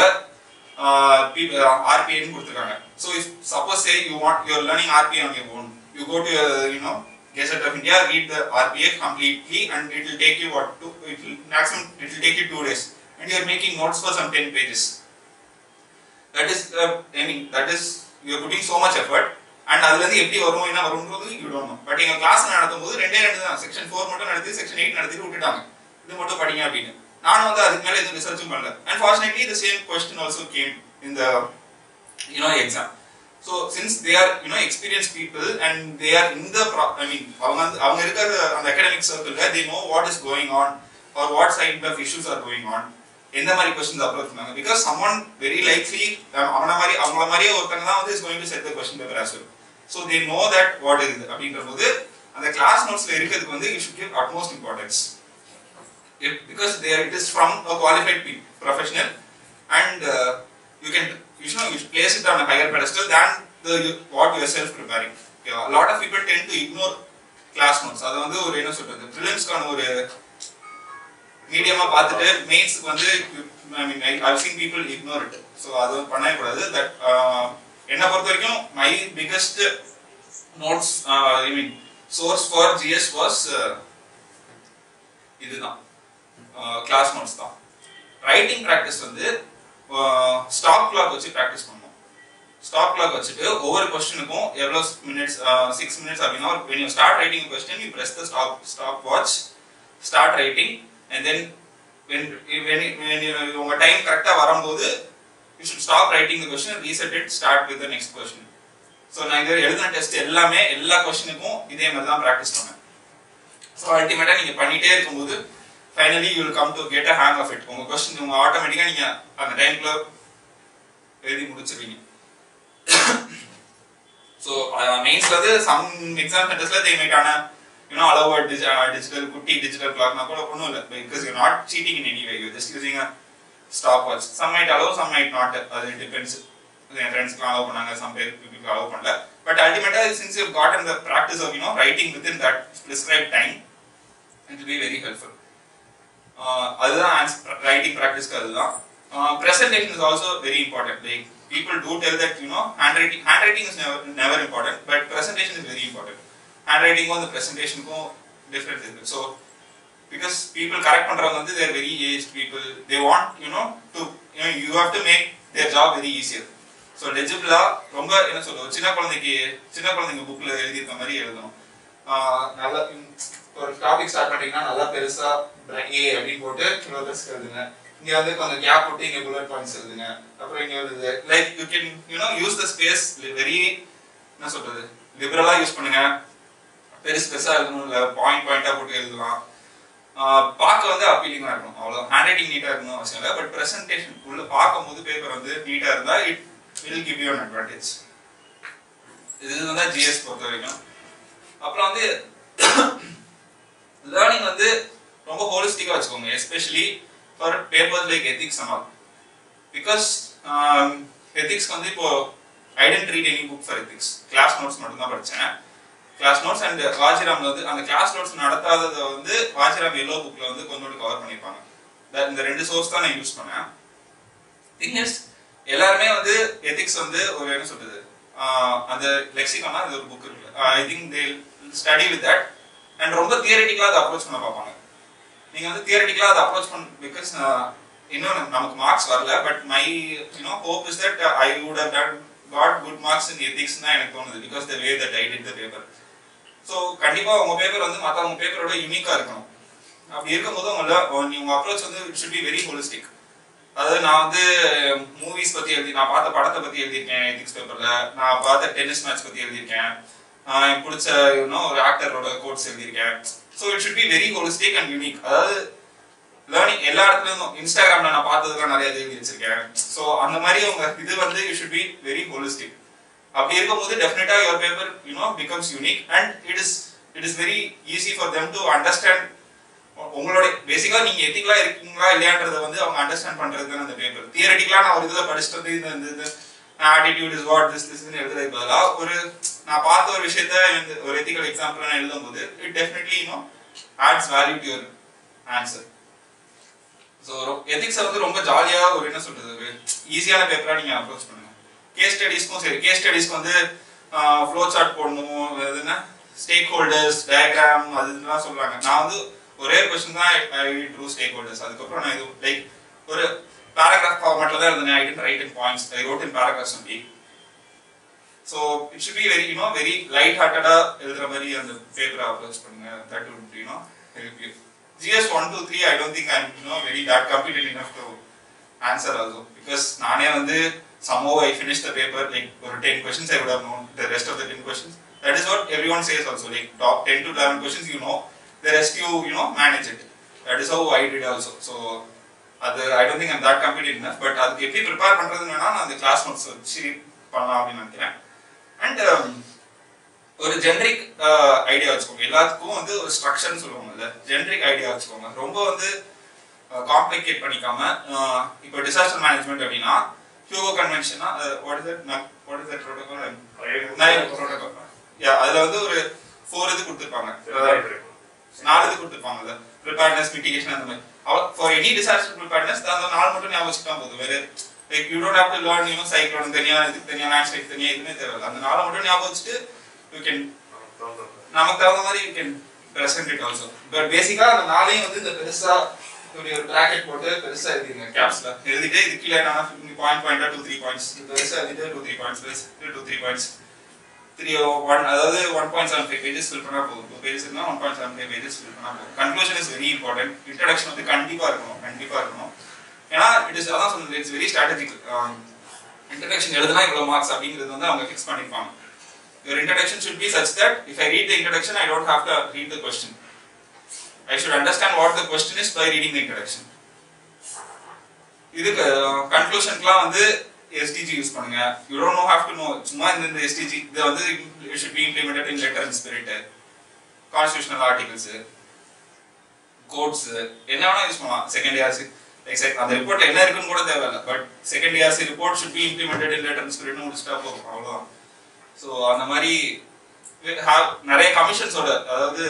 ஆர்பிஐன்னு கொடுத்துருக்காங்க so if suppose say you want you're learning RBI on your own you go to you know gazette of India read the RBI completely and it will take you what to it will maximum it will take you two days and you are making notes for some ten pages that is I mean that is you pudding so much effort and அதுல இருந்து எப்படி வரும் என்ன வரும்ன்றது you don't know but எங்க class நடத்தும் போது ரெண்டே ரெண்டு தான் செக்ஷன் ஃபோர் மட்டும் நடத்தி செக்ஷன் எயிட் நடத்திட்டு விட்டுட்டாங்க இது மட்டும் படிங்க அப்படின்னு நானும் வந்து அதுக்கு மேல எதுவும் ரிசர்ச்சும் பண்ணல and fortunately the same question also came in the you know exam so since they are you know experienced people and they are in the I mean அவங்க வந்து அவங்க இருக்கிற அந்த அகாடமிக் சர்க்கிள்ல they know what is going on or what side of issues are going on எந்த மாதிரி questions approach பண்ணாங்க because someone very likely அவன மாதிரி அவங்கள மாதிரியே ஒருத்தங்க தான் வந்து is going to set the question paper as well so they know that what is அப்படின்ற போது அந்த கிளாஸ் நோட்ஸ்ல இருக்கிறதுக்கு வந்து you should give utmost importance if, because they are, it is from a qualified pe- professional and uh, you can you know you should place it on a higher pedestal than the you, what you are self preparing yeah, a lot of people tend to ignore class notes அது வந்து ஒரு என்ன சொல்றது ப்ரிலிம்ஸ்க்கான ஒரு மீடியமா பார்த்துட்டு மெயின்ஸ்க்கு வந்து I mean I have seen people ignore it so அது பண்ணவே கூடாது தட் என்னை பொறுத்த வரைக்கும் my biggest notes I mean source for GS was இதுதான் கிளாஸ் நோட்ஸ் தான் ரைட்டிங் ப்ராக்டிஸ் வந்து ஸ்டாப் கிளாக் வச்சு ப்ராக்டிஸ் பண்ணுவோம் ஸ்டாப் கிளாக் வச்சுட்டு ஒவ்வொரு கொஸ்டினுக்கும் எவ்வளோ மினிட்ஸ் சிக்ஸ் மினிட்ஸ் அப்படின்னா when you start writing a question you press the stop stop watch start writing and then when when, when you, உங்க டைம் கரெக்டா வரும்போது you should stop writing the question reset it start with the next question so நான் இது எழுதின test எல்லாமே எல்லா கொஸ்டினுக்கும் இதே மாதிரி தான் ப்ராக்டிஸ் பண்ணேன் ஸோ அல்டிமேட்டாக நீங்கள் பண்ணிட்டே இருக்கும்போது finally you will come to get a hang of it உங்க கொஸ்டின் உங்க ஆட்டோமேட்டிக்கா நீங்க அந்த டைம்ல எழுதி முடிச்சிருவீங்க ஸோ மெயின்ஸ்ல வந்து சம் எக்ஸாம் சென்டர்ஸ்ல தே மேக் ஆன யூனோ அலோவ் டிஜிட்டல் குட்டி டிஜிட்டல் கிளாக்னா கூட ஒன்றும் இல்லை because you not cheating in any way you just using a stop watch some might allow some might not அது டிபெண்ட்ஸ் என் ஃப்ரெண்ட்ஸ்க்குலாம் அலோவ் பண்ணாங்க சம் பேர் பீப்புளுக்கு அலோவ் பண்ணல பட் அல்டிமேட்டா since you got on the practice of you know writing with in that prescribe time it will be very helpful அதுதான் writing ப்ராக்டிஸ்க்கு அதுதான் presentation is also very important like people do tell that you know handwriting handwriting is never never important but presentation is very important handwriting on the presentation ko difference இருக்கு so because people correct பண்றவங்க வந்து they are very aged people they want you know to you know you have to make their job very easier so legible ரொம்ப என்ன சொல்றது சின்ன குழந்தைக்கு சின்ன குழந்தைங்க புக்ல எழுதி இருக்க மாதிரி எழுதணும் ஆஹ் நல்லா ஒரு டாபிக் ஸ்டார்ட் பண்ணிட்டீங்கன்னா நல்லா பெருசா ஏ அப்படின்னு போட்டு இவ்வளவு பெருசு எழுதுங்க இங்க வந்து கொஞ்சம் கேப் போட்டு இங்க புல்லட் பாயிண்ட்ஸ் எழுதுங்க அப்புறம் இங்க வந்து like you can you know use the space very என்ன சொல்றது லிபரலா யூஸ் பண்ணுங்க பெருசு பெருசா எழுதணும் இல்ல பாயிண்ட் பாயிண்டா போட்டு எழுதலாம் ஆஹ் பார்க்க வந்து அப்பீலிங்கா இருக்கணும் அவ்வளோ ஹேண்ட் ரைட்டிங் நீட்டா இருக்கணும் அவசியம் இல்லை பட் பிரசன்டேஷன் உள்ள பார்க்கும்போது பேப்பர் வந்து நீட்டா இருந்தா it will give you an advantage இது வந்து ஜிஎஸ் பொறுத்த வரைக்கும் அப்புறம் வந்து லேர்னிங் வந்து ரொம்ப ஹோலிஸ்டிக்கா வச்சுக்கோங்க especially for papers like ethics and all because எத்திக்ஸ்க்கு வந்து இப்போ I didn't read any book for ethics class notes மட்டும் தான் படித்தேன் கிளாஸ் நோட்ஸ் அண்ட் வாஜிராம்ல வந்து அந்த கிளாஸ் நோட்ஸ் நடத்தாததை வந்து வாஜிராம் எல்லோ புக்ல வந்து கொஞ்சோண்டு கவர் பண்ணியிருப்பாங்க That- இந்த ரெண்டு சோர்ஸ் தான் நான் யூஸ் பண்ணேன் திங் இஸ் எல்லாருமே வந்து எத்திக்ஸ் வந்து ஒரு என்ன சொல்றது ஆஹ் அந்த லெக்சிகானா அது ஒரு புக் இருக்கு I think they study with that and ரொம்ப தியரட்டிக்கலா அதை அப்ரோச் பண்ண பார்ப்பாங்க நீங்க வந்து தியரட்டிக்கலா அதை அப்ரோச் பண்ண பிகாஸ் இன்னும் நமக்கு மார்க்ஸ் வரல but my you know hope is that I would have done got good marks in ethics தான் எனக்கு தோணுது because the way that I did the paper so கண்டிப்பா உங்க பேப்பர் வந்து மற்றவங்க பேப்பரோட யூனிக்கா இருக்கணும் அப்படி இருக்கும்போது உங்கள உங்க அப்ரோச் வந்து it should be very holistic அதாவது நான் வந்து மூவிஸ் பத்தி எழுதி நான் பார்த்த படத்தை பத்தி எழுதியிருக்கேன் எத்திக்ஸ் பேப்பர்ல நான் பார்த்த டென்னிஸ் மேட்ச் பத்தி எழுதியிருக்கேன் ஆஹ் எனக்கு பிடிச்ச இன்னும் ஒரு ஆக்டரோட கோட்ஸ் எழுதியிருக்கேன் so it should be very holistic and unique அதாவது லேர்னிங் எல்லா இடத்துலயும் இன்ஸ்டாகிராம்ல நான் பார்த்ததுலாம் நிறைய எழுதி வச்சிருக்கேன் ஸோ அந்த மாதிரி உங்க இது வந்து you should be very holistic அப்படி இருக்கும்போது டெஃபினட்டா your paper you know becomes unique and it is it is very easy for them to understand உங்களோட பேசிக்கா நீங்க எத்திக்கலா இருக்கீங்களா இல்லையான்றத வந்து அவங்க அண்டர்ஸ்டாண்ட் பண்றது தான் அந்த பேப்பர் தியரட்டிக்கலா நான் ஒரு இதுல படிச்சுட்டு வந்து இந்த இந்த இது ஆட்டிடியூட் இஸ் வாட் திஸ் திஸ்னு எழுதுறதுக்கு பதிலா ஒரு நான் பார்த்த ஒரு விஷயத்த இந்த ஒரு எத்திக்கல் எக்ஸாம்பிள் நான் எழுதும்போது it definitely you know adds value to your answer so எத்திக்ஸை வந்து ரொம்ப ஜாலியா ஒரு என்ன சொல்றது ஒரு ஈஸியான பேப்பரா நீங்க அப்ரோச் பண்ணுங்க கேஸ் ஸ்டடிஸ்க்கும் சரி கேஸ் ஸ்டடிஸ்க்கு வந்து ஃப்ளோ சார்ட் போடணும் அது என்ன ஸ்டேக் ஹோல்டர்ஸ் டயக்ராம் அது இதெல்லாம் சொல்றாங்க நான் வந்து ஒரே கொஸ்டின் தான் ஐ ட்ரூ ஸ்டேக் ஹோல்டர்ஸ் அதுக்கப்புறம் நான் இது லைக் ஒரு பேராகிராஃப் ஃபார்மேட்ல தான் இருந்தேன் I didn't write in points I wrote in paragraphs only so it should be very you know very light ஹார்ட்டடா எழுதுற மாதிரி அந்த பேப்பரை அப்ரோச் பண்ணுங்க that would you know help you GS 1, 2, 3, I don't think I'm you know very that competent enough to answer also because நானே வந்து somehow I finished the paper like ஒரு 10 questions I would have known the rest of the 10 questions that is what everyone says also like top 10 to 11 questions you know the rest you you know manage it that is how I did also so அது I don't think I'm that competent enough but அதுக்கு எப்படி prepare பண்றதுன்னு வேணா நான் அந்த class notes வச்சு பண்ணலாம் அப்படின்னு நினைக்கிறேன் அண்ட் ஒரு ஜென்ரிக் ஐடியா வச்சுக்கோங்க எல்லாத்துக்கும் வந்து ஒரு ஸ்ட்ரக்சர்னு சொல்லுவாங்கல்ல ஜென்ரிக் ஐடியா வச்சுக்கோங்க ரொம்ப வந்து காம்ப்ளிகேட் பண்ணிக்காம அஹ், இப்போ டிசாஸ்டர் மேனேஜ்மெண்ட் அப்படின்னா ஹியூகோ கன்வென்ஷனா what is that what is that protocol protocol yeah அதுல வந்து ஒரு ஃபோர் இது கொடுத்துருப்பாங்க நாலு இது கொடுத்துருப்பாங்கல்ல ப்ரிப்பேர்னஸ் மிட்டிகேஷன் அந்த மாதிரி ஃபார் எனி டிசாஸ்டர் ப்ரிப்பேர்னஸ் அந்த நாலு மட்டும் ஞாபகம் வச்சுட்டா போதும் வேற like you don't have to learn you know cyclone தனியா இதுக்கு தனியா லேண்ட்ஸ்லைட் தனியா எதுவுமே தேவையில்ல அந்த நாலு மட்டும் ஞாபகம் வச்சுட்டு யூ கேன் நமக்கு தகுந்த மாதிரி you can present it also but பேசிக்கா அந்த நாளையும் வந்து இந்த பெருசா இப்படி ஒரு பிராக்கெட் போட்டு பெருசா எழுதிருங்க கேப்ஸ்ல எழுதிட்டு இது கீழே நான் பாயிண்ட் பாயிண்டா டூ த்ரீ பாயிண்ட்ஸ் பெருசா எழுதிட்டு two three points two three points three one அதாவது one point seven five pages fill பண்ணா போதும் டூ பேஜஸ் இருந்தால் one point seven five pages fill பண்ணா போதும் conclusion is very important introduction வந்து கண்டிப்பா இருக்கணும் கண்டிப்பா இருக்கணும் ஏன்னா இட் இஸ் அதான் சொன்னது இட்ஸ் வெரி ஸ்ட்ராட்டஜிக் இன்ட்ரடக்ஷன் எழுதுனா இவ்வளவு மார்க்ஸ் அப்படிங்கிறது வந்து அவங்க ஃபிக்ஸ் பண்ணிருப்பாங்க your introduction should be such that if I read the introduction, I don't have to read the question. I should understand what the question is by reading the introduction இதுக்கு கன்க்ளூஷன்க்குலாம் வந்து SDG use பண்ணுங்க you don't know have to know சும்மா இந்த இந்த SDG இது வந்து it should be implemented in letter and spirit constitutional articles quotes என்ன வேணா யூஸ் பண்ணலாம் செகண்ட் இயர்ஸ் லைக் அந்த ரிப்போர்ட் என்ன இருக்குன்னு கூட தேவையில்ல பட் second years report should be implemented in letter and ஸ்பிரிட்னு முடிச்சிட்டா போதும் அவ்வளோதான் ஸோ அந்த மாதிரி have நிறைய கமிஷன்ஸோட அதாவது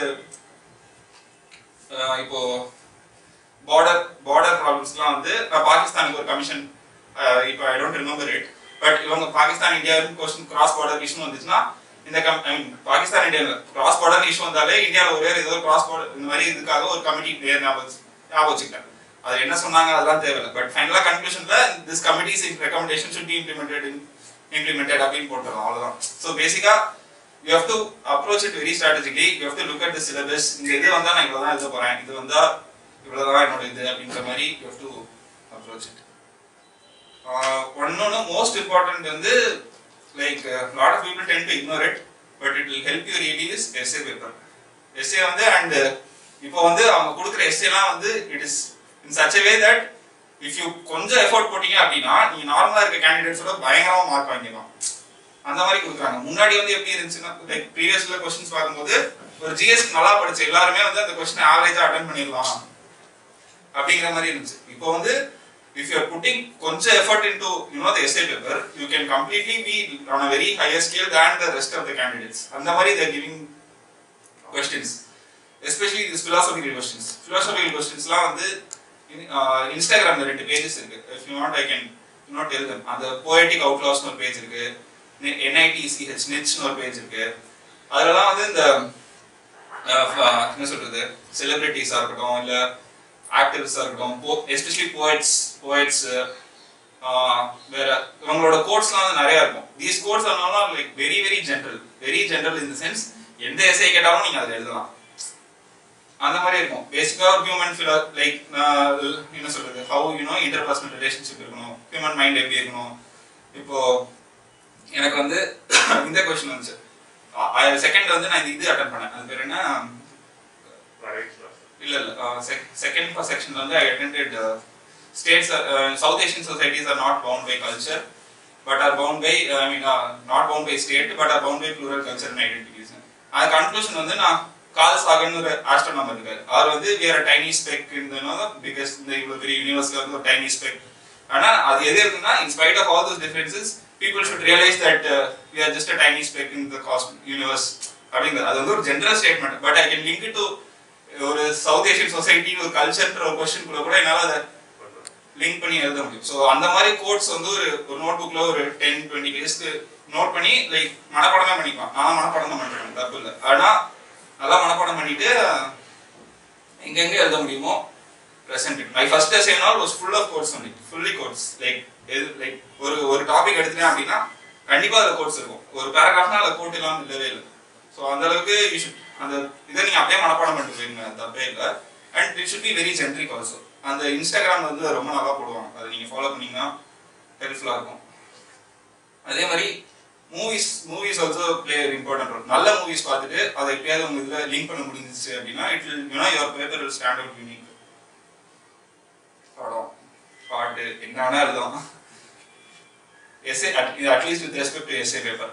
அஹ் இப்போ பார்டர் பார்டர் ப்ராப்ளம்ஸ்லாம் வந்து நான் பாகிஸ்தானுக்கு ஒரு கமிஷன் இப்போ I don't remember it but இவங்க Pakistan India question cross border issue வந்துச்சுன்னா இந்த come I mean Pakistan India cross border issue வந்தாலே இந்தியாவில் ஒரே ஏதோ கிராஸ் பார்டர் இந்த மாதிரி இதுக்காக ஒரு கமிட்டி பேர் ஞாபகம் ஞாபகம் வச்சுக்கிட்டேன் அது என்ன சொன்னாங்க அதெல்லாம் தேவையில்லை பட் ஃபைனலாக கன்க்ளூஷன்ல this committee's recommendation should be implemented in implemented அப்படின்னு போட்டுருவோம் அவ்வளவுதான் ஸோ பேசிக்கா you have to approach it very strategically you have to look at the syllabus இந்த இது வந்தா நான் இவ்வளவுதான் எழுத போறேன் இது வந்தா இவ்வளவுதான் என்னோட இது அப்படின்ற மாதிரி you have to approach it ஒன்னொன்னு மோஸ்ட் இம்பார்ட்டன்ட் வந்து like lot of people tend to ignore it but it will help you really is essay paper essay வந்து அண்ட் இப்போ வந்து அவங்க கொடுக்குற எஸ்ஏலாம் வந்து it is in such way that if you கொஞ்சம் எஃபோர்ட் போட்டீங்க அப்படின்னா நீங்க நார்மலா இருக்க கேண்டிடேட்ஸோட பயங்கரமா மார்க் வாங்கிடலாம் அந்த மாதிரி கொடுக்குறாங்க முன்னாடி வந்து எப்படி இருந்துச்சுன்னா லைக் ப்ரீவியஸ்ல கொஸ்டின்ஸ் பார்க்கும்போது ஒரு ஜிஎஸ் நல்லா படிச்ச எல்லாருமே வந்து அந்த கொஸ்டின் ஆவரேஜா அட்டன் பண்ணிடலாம் அப்படிங்கிற மாதிரி இருந்துச்சு இப்போ வந்து இஃப் யூ ஆர் புட்டிங் கொஞ்சம் effort into you know the essay paper you can completely be on a very higher scale then the rest of the candidates அந்த மாதிரி they're giving questions especially this philosophical questions philosophical கொஸ்டின்ஸ்லாம் வந்து இன்ஸ்டாகிராம்ல ரெண்டு pages இருக்கு if you want I can you not tell them அந்த poetic அவுட்லாஸ்னு ஒரு page இருக்கு என்ஐடிசிஹெச் நிச்னு ஒரு பேஜ் இருக்கு அதுலலாம் வந்து இந்த அஹ், என்ன சொல்றது செலிபிரிட்டிஸா இருக்கட்டும் இல்ல ஆக்டிவிஸ்டா இருக்கட்டும் எஸ்பெஷலி போய்ட்ஸ் போய்ட்ஸ் வேற இவங்களோட கோட்ஸ்லாம் வந்து நிறைய இருக்கும் தீஸ் கோட்ஸ் ஆனாலும் like very very general very general in the sense எந்த எஸ்ஐ கேட்டாலும் நீங்க அதை எழுதலாம் அந்த மாதிரி இருக்கும் பேசிக்கா ஒரு ஹியூமன் ஃபிலா லைக் என்ன சொல்றது ஹவு யூனோ இன்டர்பர்சனல் ரிலேஷன்ஷிப் இருக்கணும் ஹியூமன் மைண்ட் எப்படி இருக்கணும் இப்போ எனக்கு வந்து இந்த கொஸ்டின் வந்துச்சு செகண்ட் வந்து நான் இந்த இது அட்டன் பண்ணேன் அது பேர் என்ன இல்ல இல்ல செகண்ட் செக்ஷன்ல வந்து I attended states south Asian societies are not bound by culture but are bound by I mean not bound by state but are bound by plural culture and identities அது conclusion வந்து நான் கால் சாகன் ஒரு ஆஸ்ட்ரோனாமர் இருக்காரு அவர் வந்து வேற tiny spec இந்த biggest இந்த இவ்வளவு பெரிய யூனிவர்ஸ்ல வந்து ஒரு டைனி ஸ்பெக் ஆனா அது எது இருக்குன்னா in spite of all those differences people should realise that we are just a tiny speck in the vast universe அப்படிங்கிறது அது வந்து ஒரு general statement but I can link to ஒரு சவுத் ஏஷியன் சொசைட்டி ஒரு கல்ச்சர்ன்ற ஒரு கொஸ்டின் கூட கூட என்னால அதை லிங்க் பண்ணி எழுத முடியும் ஸோ அந்த மாதிரி கோட்ஸ் வந்து ஒரு ஒரு நோட் புக்ல ஒரு டென் டுவெண்ட்டி பேஜ்க்கு நோட் பண்ணி லைக் மனப்பாடம் தான் பண்ணிக்கலாம் நான் மனப்பாடம் தான் பண்றேன் தப்பு இல்லை ஆனா நல்லா மனப்பாடம் பண்ணிட்டு எங்கெங்க எழுத முடியுமோ present it. My first essay and all was full of quotes only, fully quotes. Like எது லைக் ஒரு ஒரு டாபிக் எடுத்துட்டேன் அப்படின்னா கண்டிப்பா அதுல கோட்ஸ் இருக்கும் ஒரு பேராகிராஃப்னா அதுல கோட் இல்லாம இல்லவே இல்லை ஸோ அந்த அளவுக்கு you should அந்த இதை நீங்க அப்படியே மனப்பாடம் பண்ணிட்டு போயிருங்க அது தப்பே இல்லை and it should be very generic also அந்த இன்ஸ்டாகிராம் வந்து ரொம்ப நல்லா போடுவாங்க அதை நீங்க ஃபாலோ பண்ணீங்கன்னா ஹெல்ப்ஃபுல்லா இருக்கும் அதே மாதிரி movies movies also play important role நல்ல மூவிஸ் பார்த்துட்டு அதை எப்படியாவது உங்க இதுல லிங்க் பண்ண முடிஞ்சிச்சு அப்படின்னா it will you know your paper will stand out unique படம் பாட்டு என்ன வேணா எழுதலாம் எஸ்ஏ இது at least with respect to essay paper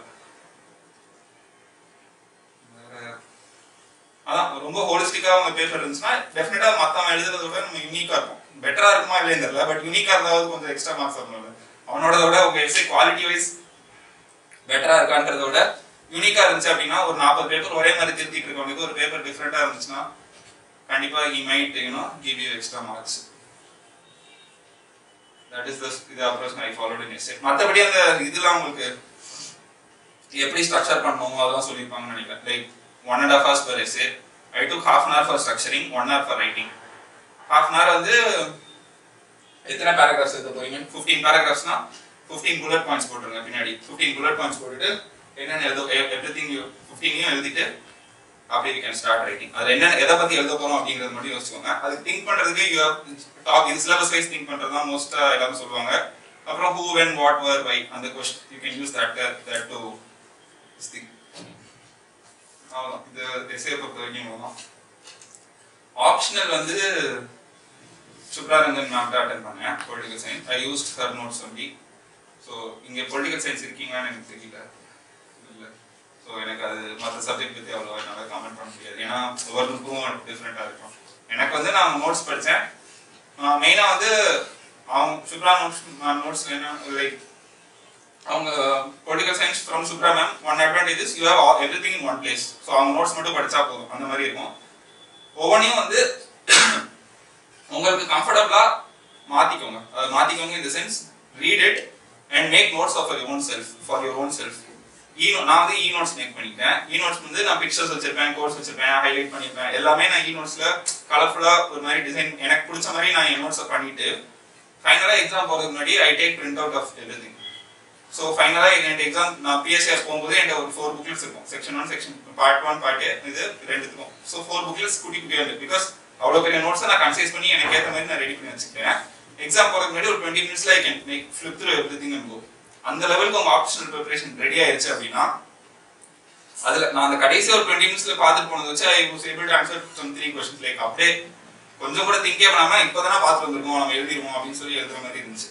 அதான் ரொம்ப ஹோலிஸ்டிக்கா உங்க பேப்பர் இருந்துச்சுன்னா டெஃபினட்டா மத்தவன் எழுதுறத விட நம்ம யூனிக்கா இருக்கும் பெட்டரா இருக்குமா இல்லைன்னு தெரியல பட் யூனிக்கா இருந்தாவது கொஞ்சம் எக்ஸ்ட்ரா மார்க்ஸ் வரணும் அவனோட விட உங்க எஸ்ஏ குவாலிட்டி வைஸ் பெட்டரா இருக்கான்றத விட யூனிக்கா இருந்துச்சு அப்படின்னா ஒரு நாற்பது பேப்பர் ஒரே மாதிரி திருத்திட்டு இருக்கவனுக்கு ஒரு பேப்பர் டிஃப்ரெண்டா இருந்துச்சுன்னா கண்டிப்பா he might you know give you extra marks that is the இது approach I followed in essay மற்றபடி அந்த இதெல்லாம் உங்களுக்கு எப்படி ஸ்ட்ரக்சர் பண்ணணும் அதெல்லாம் சொல்லியிருப்பாங்கன்னு நினைக்கிறேன் like one and half hours per essay I took half an hour for structuring one hour for writing half an hour வந்து எத்தனை பேராகிராஃப்ஸ் எழுத போறீங்க ஃபிஃப்டீன் பேராகிராஃப்ஸ்னா ஃபிஃப்டீன் புல்லட் பாயிண்ட்ஸ் போட்டுருங்க பின்னாடி ஃபிஃப்டீன் புல்லட் பாயிண்ட்ஸ் போட்டுட்டு என்னென்ன எழுத எவ்ரி திங் ஃபிஃப்டீனையும் எழுதிட்டு அப்படியே யூ கேன் ஸ்டார்ட் ரைட்டிங் அது என்ன எதை பத்தி எழுத போறோம் அப்படிங்கறது மட்டும் யோசிச்சுக்கோங்க அது திங்க் பண்றதுக்கு யூ டாப் இது சிலபஸ் வைஸ் திங்க் பண்றது தான் மோஸ்டா எல்லாரும் சொல்லுவாங்க அப்புறம் who when what where why அந்த question you can use that that to think அவ்வளோதான் இது எஸ்ஏ பொறுத்த வரைக்கும் அவ்வளோதான் ஆப்ஷனல் வந்து சுப்ராரங்கன் மேம் தான் அட்டன் பண்ணேன் political science I used her notes only so இங்கே பொலிட்டிக்கல் சயின்ஸ் இருக்கீங்களான்னு எனக்கு தெரியல இல்லை ஸோ எனக்கு அது மற்ற சப்ஜெக்ட் பற்றி அவ்வளோ என்னால் கமெண்ட் பண்ண முடியாது ஏன்னா ஒவ்வொருக்கும் டிஃப்ரெண்ட்டாக இருக்கும் எனக்கு வந்து நான் நோட்ஸ் படித்தேன் மெயினாக வந்து அவங்க சுப்ரா நோட்ஸ் நோட்ஸ் என்ன லைக் அவங்க political science from Supra ma'am one advantages you have everything in one place so அவங்க நோட்ஸ் மட்டும் படிச்சா போதும் அந்த மாதிரி இருக்கும் ஒவ்வொன்றையும் வந்து உங்களுக்கு கம்ஃபர்டபுளா மாத்திக்கோங்க அதை மாத்திக்கோங்க இந்த sense read it and make notes of your own self for your own self ஈ நான் வந்து இ நோட்ஸ் மேக் பண்ணிட்டேன் இ நோட்ஸ் வந்து நான் பிக்சர்ஸ் வச்சிருப்பேன் கோர்ஸ் வச்சிருப்பேன் ஹைலைட் பண்ணிருப்பேன் எல்லாமே நான் இ நோட்ஸ்ல கலர்ஃபுல்லா ஒரு மாதிரி டிசைன் எனக்கு பிடிச்ச மாதிரி நான் என் நோட்ஸை பண்ணிட்டு ஃபைனலா எக்ஸாம் போறதுக்கு முன்னாடி I take print out of everything so ஃபைனலாக என் எக்ஸாம் நான் பிஎஸ்சிஆர் போகும்போது என்கிட்ட ஒரு ஃபோர் புக்லெட்ஸ் இருக்கும் section one section part one part இது ரெண்டுத்துக்கும் ஸோ ஃபோர் புக்லெட்ஸ் குட்டி குட்டியாக இருக்கு பிகாஸ் அவ்வளோ பெரிய நோட்ஸை நான் கன்சைஸ் பண்ணி எனக்கு ஏற்ற மாதிரி நான் ரெடி பண்ணி வச்சுக்கிறேன் எக்ஸாம் போகிறதுக்கு முன்னாடி ஒரு டுவெண்ட்டி மினிட்ஸ்ல I can make flip through everything and go அந்த லெவலுக்கு உங்க ஆப்ஷனல் ப்ரிப்பரேஷன் ரெடி ஆயிருச்சு அப்படின்னா அதுல நான் அந்த கடைசி ஒரு டுவெண்ட்டி மினிட்ஸ்ல பார்த்துட்டு போனது வச்சு I was able to answer some three questions like அப்படியே கொஞ்சம் கூட திங்கே பண்ணாம இப்போதானே பார்த்து வந்திருக்கோம் நம்ம எழுதிருவோம் அப்படின்னு சொல்லி எழுதுற மாதிரி இருந்துச்சு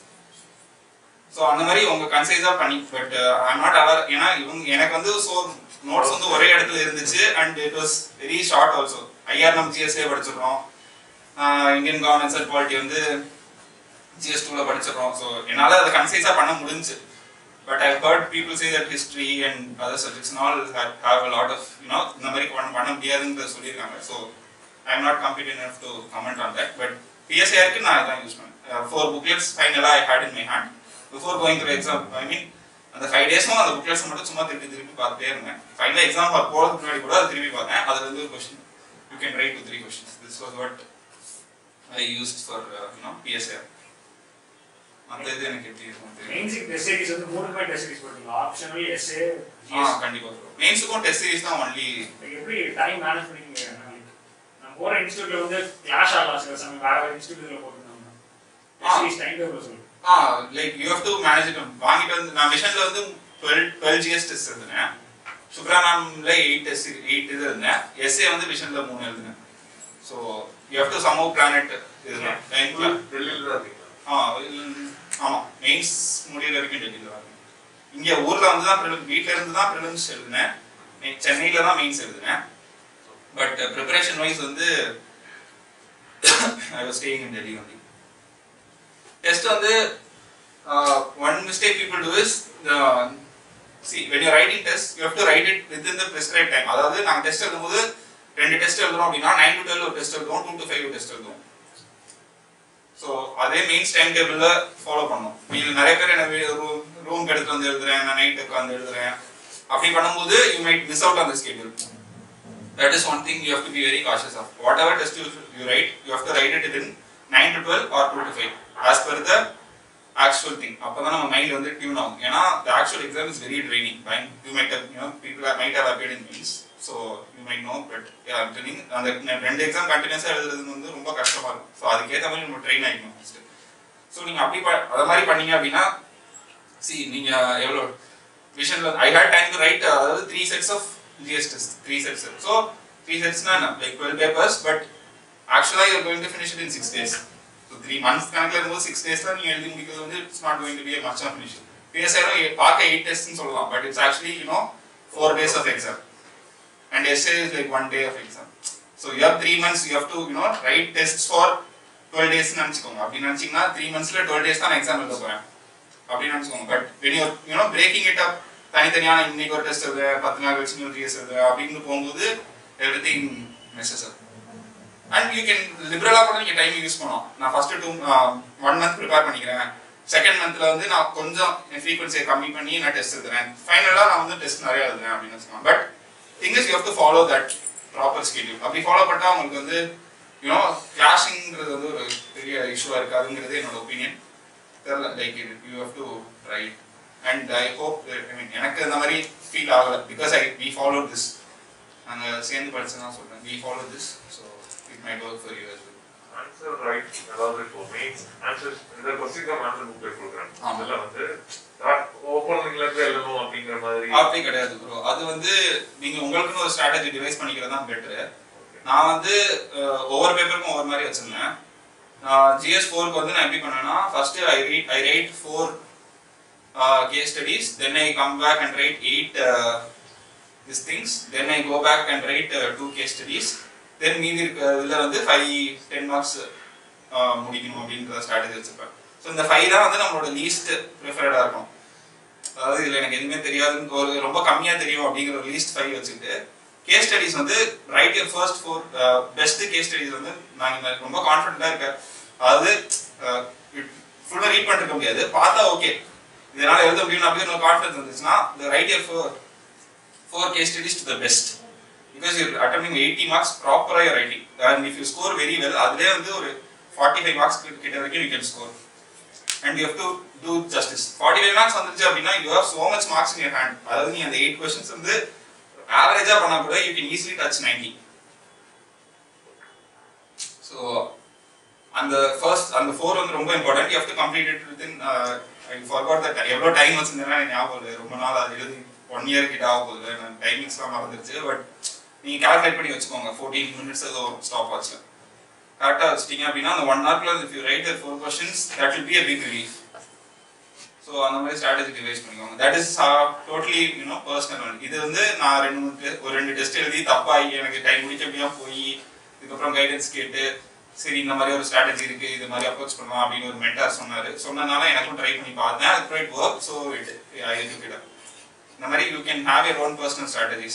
ஸோ அந்த மாதிரி உங்க கன்சைஸா பண்ணி பட் ஐ நாட் அவர் ஏன்னா இவங்க எனக்கு வந்து ஸோ நோட்ஸ் வந்து ஒரே இடத்துல இருந்துச்சு and it was very short also IR நம்ம ஜிஎஸ்ஏ படிச்சிடுறோம் இந்தியன் கவர்னன்ஸ் அண்ட் குவாலிட்டி வந்து ஜிஎஸ் டூல படிச்சிடுறோம் ஸோ என்னால் அதை கன்சைஸா பண்ண முடிஞ்சுச்சு but I heard people say that history and other subjects all have a lot of you know இந்த மாதிரி பண்ண பண்ண முடியாதுன்னு சொல்லியிருக்காங்க so I am not confident enough to comment on that but பிஎஸ்ஏஆருக்கு நான் அதான் யூஸ் பண்ணேன் ஃபோர் புக்லெட்ஸ் ஃபைனலாக ஐ had in my hand before going to exam I mean அந்த ஃபைவ் டேஸும் அந்த புக்லெட்ஸ் மட்டும் சும்மா திருப்பி திருப்பி பார்த்துட்டே இருந்தேன் ஃபைனலாக எக்ஸாம் போகிறதுக்கு முன்னாடி கூட அதை திருப்பி பார்த்தேன் அதில் வந்து ஒரு question you can write two three questions this was what I used for you know PSIR மற்ற இது எனக்கு எப்படி இருக்கும் தெரியும் மெயின்ஸுக்கு டெஸ்ட் சீரிஸ் வந்து மூணு மாதிரி டெஸ்ட் சீரிஸ் போட்டீங்க ஆப்ஷனல் எஸ்ஏ ஆ கண்டிப்பாக மெயின்ஸுக்கும் டெஸ்ட் சீரிஸ் தான் ஒன்லி எப்படி டைம் மேனேஜ் பண்ணிக்கீங்க நான் போற இன்ஸ்டியூட்ல வந்து கிளாஸ் ஆகலாம் சில சமயம் வேற வேற இன்ஸ்டியூட்ல போட்டுருந்தாங்க ஆ. சீரிஸ் டைம் டேபிள் சொல்லு ஆ like you have to manage it வாங்கிட்டு வந்து நான் மிஷன்ல வந்து டுவெல் டுவெல் ஜிஎஸ் டெஸ்ட் எழுதினேன் சுப்ரா மேம்ல எயிட் டெஸ்ட் எயிட் இது எழுதினேன் எஸ்ஏ வந்து மிஷன்ல மூணு எழுதினேன் so you have to some planned இதுதான் டைம்ல டெல்லியில தான் இருக்கீங்களா ஆ இல்ல- ஆமா மெயின்ஸ் முடியிற வரைக்கும் டெல்லியில் தான் இருக்கேன். இங்க ஊர்ல வந்து தான் prelim- வீட்ல இருந்து தான் ப்ரிலிம்ஸ் எழுதினேன் மெ- சென்னையில தான் மெயின்ஸ் எழுதினேன் பட் ப்ரிப்பரேஷன் வைஸ் வந்து I was staying in Delhi only test வந்து one mistake people do is see when you writing test you have to write it within the prescribe time அதாவது நாங்கள் test எழுதும்போது ரெண்டு test எழுதுறோம் அப்படின்னா nine to twelve ஒரு test எழுதுவோம் two to five test எழுதுவோம் ஸோ அதே மெயின்ஸ் டைம் டேபிள்ல ஃபாலோ பண்ணோம் இது நிறைய பேர் என்ன ரூம் எடுத்து வந்து எழுதுறேன் நான் நைட் உட்காந்து எழுதுறேன் அப்படி பண்ணும்போது you might miss out on the schedule that is one thing you have to be very cautious of whatever test you write you have to write it in nine to twelve or two to five as per the actual thing அப்பதான் நம்ம mind வந்து tune ஆகும் ஏன்னா the actual exam is very draining you might you know people might have appeared in mains so you might know but draining அந்த ரெண்டு exam கண்டினியூஸாக எழுதுறது வந்து ரொம்ப கஷ்டமா இருக்கும் ஸோ அதுக்கேற்ற மாதிரி நம்ம ட்ரெயின் ஆகிக்கணும் ஃபர்ஸ்ட் ஸோ நீங்க அப்படி ப- அத மாதிரி பண்ணீங்க அப்படின்னா சி நீங்க எவ்வளோ விஷன்ல I had time to write அதாவது three sets of GS test three sets so three செட்ஸ்னா லைக் டுவெல் பேப்பர்ஸ் பட் ஆக்சுவலாக you're going to finish it in six days so three months கணக்கில் இருக்கும்போது சிக்ஸ் டேஸ்ல நீங்க எழுதி முடிக்கிறது வந்து it's not going to be much of finish பிஎஸ்ஐலும் பார்க்க எயிட் டெஸ்ட்னு சொல்லலாம் but it's actually you know four days of exam and essay is like one day of exam. So you have three months, you have to, you know, write tests for 12 days நினச்சிக்கோங்க அப்படி நினச்சிங்கன்னா three மந்த்ஸ்ல twelve days தான் exam எழுத போறேன் அப்படின்னு நினச்சிக்கோங்க but when you you know breaking it up தனித்தனியான இன்னைக்கு ஒரு டெஸ்ட் எழுது பத்து நாள் கழிச்சு இன்னொரு டெஸ்ட் எழுது அப்படின்னு போகும்போது everything messes up and you can லிபரலாக கூட நீங்கள் டைம் யூஸ் பண்ணலாம் நான் first two one month prepare பண்ணிக்கிறேன் செகண்ட் மந்த்ல வந்து நான் கொஞ்சம் என் ஃப்ரீக்வன்சியை கம்மி பண்ணி நான் டெஸ்ட் எழுதுறேன் ஃபைனலாக நான் வந்து டெஸ்ட் நிறைய எழுதுறேன் அப்படின்னு வச்சுக்கலாம் but thing is you have to follow that proper schedule அப்படி ஃபாலோ பண்ணா உங்களுக்கு வந்து யூனோ கிளாஷிங்கிறது வந்து ஒரு பெரிய இஷ்யூவாக இருக்காதுங்கிறது என்னோட ஒப்பீனியன் தெரியல like you have to write and I hope I mean எனக்கு இந்த மாதிரி ஃபீல் ஆகலை because I we follow this நாங்கள் சேர்ந்து படிச்சு தான் சொல்கிறேன் we follow this so it might work for you as well answer right அதாவது இப்போ மெயின்ஸ் ஆன்சர் இந்த கொஸ்டின் தான் ஆன்சர் புக்ல கொடுக்குறாங்க ஆமா. அதுல வந்து ஓப்பனிங்ல இருந்து எழுதணும் அப்படிங்கிற மாதிரி அப்படி கிடையாது ப்ரோ அது வந்து நீங்க உங்களுக்குன்னு ஒரு ஸ்ட்ராட்டஜி டிவைஸ் பண்ணிக்கிறது தான் பெட்டர் Okay. நான் வந்து அஹ், ஒவ்வொரு பேப்பருக்கும் ஒவ்வொரு மாதிரி வச்சிருந்தேன் ஜிஎஸ் ஃபோருக்கு வந்து நான் எப்படி பண்ணேன்னா first I read I write four case studies then I come back and write eight this things then I go back and write two case studies then மீதி இருக்க இதில் வந்து ஃபைவ் டென் மார்க்ஸ் முடிக்கணும் அப்படின்ற ஸ்ட்ராட்டஜி வச்சிருப்பேன் so இந்த five தான் வந்து நம்மளோட லீஸ்ட் ப்ரிஃபர்டாக இருக்கும் அதாவது இதில் எனக்கு எதுவுமே தெரியாதுன்னு ஒரு ரொம்ப கம்மியாக தெரியும் அப்படிங்கிற ஒரு லீஸ்ட் ஃபைவ் வச்சுக்கிட்டு கேஸ் ஸ்டடிஸ் வந்து write here first four best case studies வந்து நாங்கள் ரொம்ப கான்ஃபிடென்ட்டாக இருக்கேன் அதாவது ஃபுல்லாக ரீட் பண்ணிருக்க முடியாது பார்த்தா ஓகே இதனால எழுத முடியும் அப்படின்னு ஒரு கான்ஃபிடன்ஸ் இருந்துச்சுன்னா இந்த write here four four case studies to the best because you're அட்டமிங் எயிட்டி மார்க்ஸ் ப்ராப்பராக you're writing and if you score very well அதுலேயே வந்து ஒரு ஃபார்ட்டி ஃபைவ் மார்க்ஸ் கிட்ட வரைக்கும் you can score and you have to do justice forty five marks வந்துச்சு அப்படின்னா you have so much marks in your hand அதாவது நீ அந்த எயிட் கொஸ்டின்ஸ் வந்து ஆவரேஜா பண்ணா கூட you can easily touch ninety so அந்த ஃபர்ஸ்ட் அந்த ஃபோர் வந்து ரொம்ப important you have to complete it within I forgot that எவ்வளோ டைம் வச்சிருந்தேன்னா எனக்கு ஞாபகம் இல்லை ரொம்ப நாள் அது எழுதி ஒன் இயர் கிட்ட ஆக போகுது நான் டைமிங்ஸ்லாம் மறந்துருச்சு பட் நீங்கள் கால்குலேட் பண்ணி வச்சுக்கோங்க ஃபோர்டீன் மினிட்ஸ் ஏதோ ஸ்டாப் ஆச்சு கரெக்டாக வச்சிட்டீங்க அப்படின்னா அந்த ஒன் ஹவர்க்குள்ள if you write four questions that will be a big relief so அந்த மாதிரி ஸ்ட்ராட்டஜி டிவைஸ் பண்ணிக்கோங்க that is totally you know personal இது வந்து நான் ரெண்டு மூணு te- ஒரு ரெண்டு டெஸ்ட் எழுதி தப்பாகி எனக்கு டைம் முடிக்க முடியாம போய் இதுக்கப்புறம் கைடன்ஸ் கேட்டு சரி இந்த மாதிரி ஒரு ஸ்ட்ராட்டஜி இருக்கு இது மாதிரி அப்ரோச் பண்ணலாம் அப்படின்னு ஒரு மென்டார் சொன்னாரு சொன்னனால எனக்கும் ட்ரை பண்ணி பார்த்தேன் அதுக்கப்புறம் it work so it I educate இந்த மாதிரி you can have your own personal strategies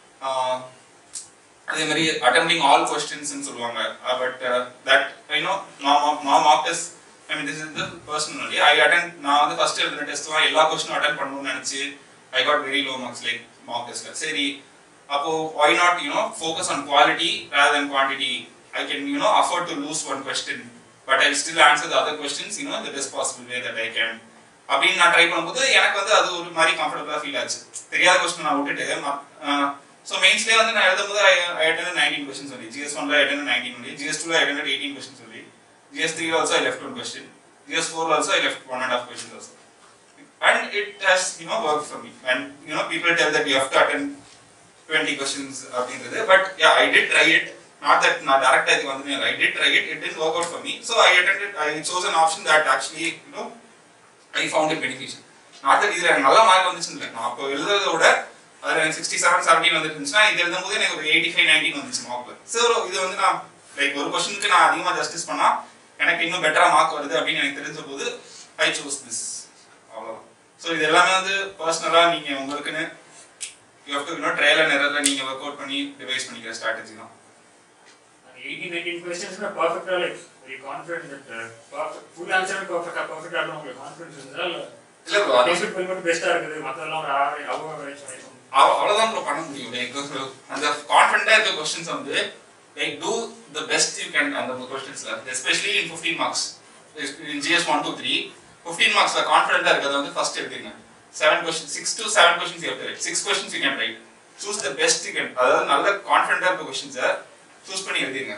அதே மாதிரி அட்டெம்டிங் ஆல் கொஸ்டின்ஸ் சொல்லுவாங்க பட் தட் ஐ நோ நான் mark test I mean this is the personally I attend நான் வந்து ஃபர்ஸ்ட் எழுதின டெஸ்ட்லாம் எல்லா கொஸ்டினும் அட்டன் பண்ணணும்னு நினைச்சு I got very low marks like mark டெஸ்ட்ல சரி அப்போ why not you know focus on quality rather than quantity I can you know afford to lose one question but I still answer the other questions you know the best possible way that I can அப்படின்னு நான் try பண்ணும்போது எனக்கு வந்து அது ஒரு மாதிரி கம்ஃபர்டபுளாக feel ஆச்சு தெரியாத கொஸ்டின் நான் விட்டுட்டு ஸோ மெயின்ஸ்லேயே வந்து நான் எழுதும்போது I attend nineteen questions only GS ஒன்ல அட்டெண்ட் நைன்டீன் only ஜிஎஸ் டூல attend eighteen questions only GS three also I left one question GS four also I left one and half questions also and it has you know worked for me and you know people tell that you have to attend 20 questions அப்படின்றது but yeah I did try it not that நான் direct இதுக்கு வந்து I did try it it didn't work out for me so I attended I chose an option that actually you know I found it beneficial not that இதுல எனக்கு நல்ல mark வந்துச்சுன்னு இல்லை நான் அப்போ எழுதுறத விட அதுல எனக்கு சிக்ஸ்டி செவன் செவன்டீன் வந்துட்டு இருந்துச்சுன்னா இது எழுதும் போது எனக்கு ஒரு எயிட்டி ஃபைவ் நைன்டீன் வந்துச்சு மார்க்ல ஸோ இது வந்து நான் லைக் ஒரு கொஸ்டினுக்கு நான் அதிகமாக ஜஸ்டிஸ் பண்ணா எனக்கு இன்னும் பெட்டரா மார்க் வருது அப்படின்னு எனக்கு தெரிஞ்ச போது ஐ சூஸ் திஸ் அவ்வளோதான் ஸோ இது எல்லாமே வந்து பர்சனலாக நீங்கள் உங்களுக்குன்னு you have to you know trial and எரரில் நீங்கள் ஒர்க் அவுட் பண்ணி டிவைஸ் பண்ணிக்கிற ஸ்ட்ராட்டஜி தான் எயிட்டீன் நைன்டீன் கொஸ்டின்ஸ்னா பர்ஃபெக்டாக like very confident that perfect full answer பர்ஃபெக்டாக பர்ஃபெக்டாக உங்களுக்கு கான்ஃபிடன்ஸ் இருந்தால் இல்லை ப்ரோ அது டெஸ்ட் போய் மட்டும் பெஸ்ட்டாக இருக்குது மற்றதெல்லாம் ஒரு ஆவரேஜ் அவ்வளோ அவ- அவ்வளவுதான் ப்ரோ பண்ண முடியும் லைக் அந்த கான்ஃபிடண்டா இருக்க கொஸ்டின்ஸ் வந்து like do the best you can அந்த கொஸ்டின்ஸ்ல especially in fifteen marks in GS one two three fifteen மார்க்ஸ்ல கான்ஃபிடண்டா இருக்கிறத வந்து ஃபர்ஸ்ட் எடுத்துங்க seven question six to seven questions you write six questions you can write choose the best you can அதாவது நல்ல கான்ஃபிடண்டா இருக்க கொஸ்டின்ஸை சூஸ் பண்ணி எழுதிருங்க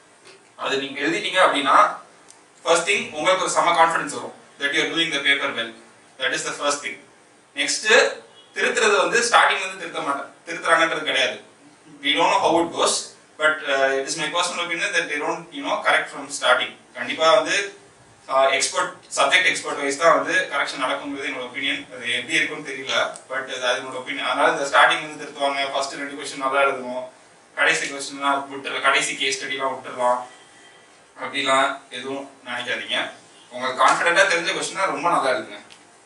அது நீங்க எழுதிட்டீங்க அப்படின்னா ஃபர்ஸ்ட் திங் உங்களுக்கு ஒரு செம கான்ஃபிடன்ஸ் வரும் that you doing the paper well that is the first thing next திருத்துறது வந்து ஸ்டார்டிங் வந்து திருத்த மாட்டேன் திருத்துறாங்கன்றது கிடையாது we don't know how it goes but it is my personal opinion that they don't you know correct from starting கண்டிப்பா வந்து expert subject expert wise தான் வந்து கரெக்ஷன் நடக்குங்கிறது என்னோட ஒப்பீனியன் அது எப்படி இருக்கும்னு தெரியல பட் அது என்னோட ஒப்பீனியன் அதனால இந்த ஸ்டார்டிங் வந்து திருத்துவாங்க ஃபர்ஸ்ட் ரெண்டு கொஸ்டின் நல்லா எழுதுவோம் கடைசி கொஸ்டின்லாம் விட்டுறலாம் கடைசி கேஸ் ஸ்டடிலாம் விட்டுறலாம் அப்படிலாம் எதுவும் நினைக்காதீங்க உங்களுக்கு கான்ஃபிடென்ட்டா தெரிஞ்ச கொஸ்டினா ரொம்ப நல்லா எழுதுங்க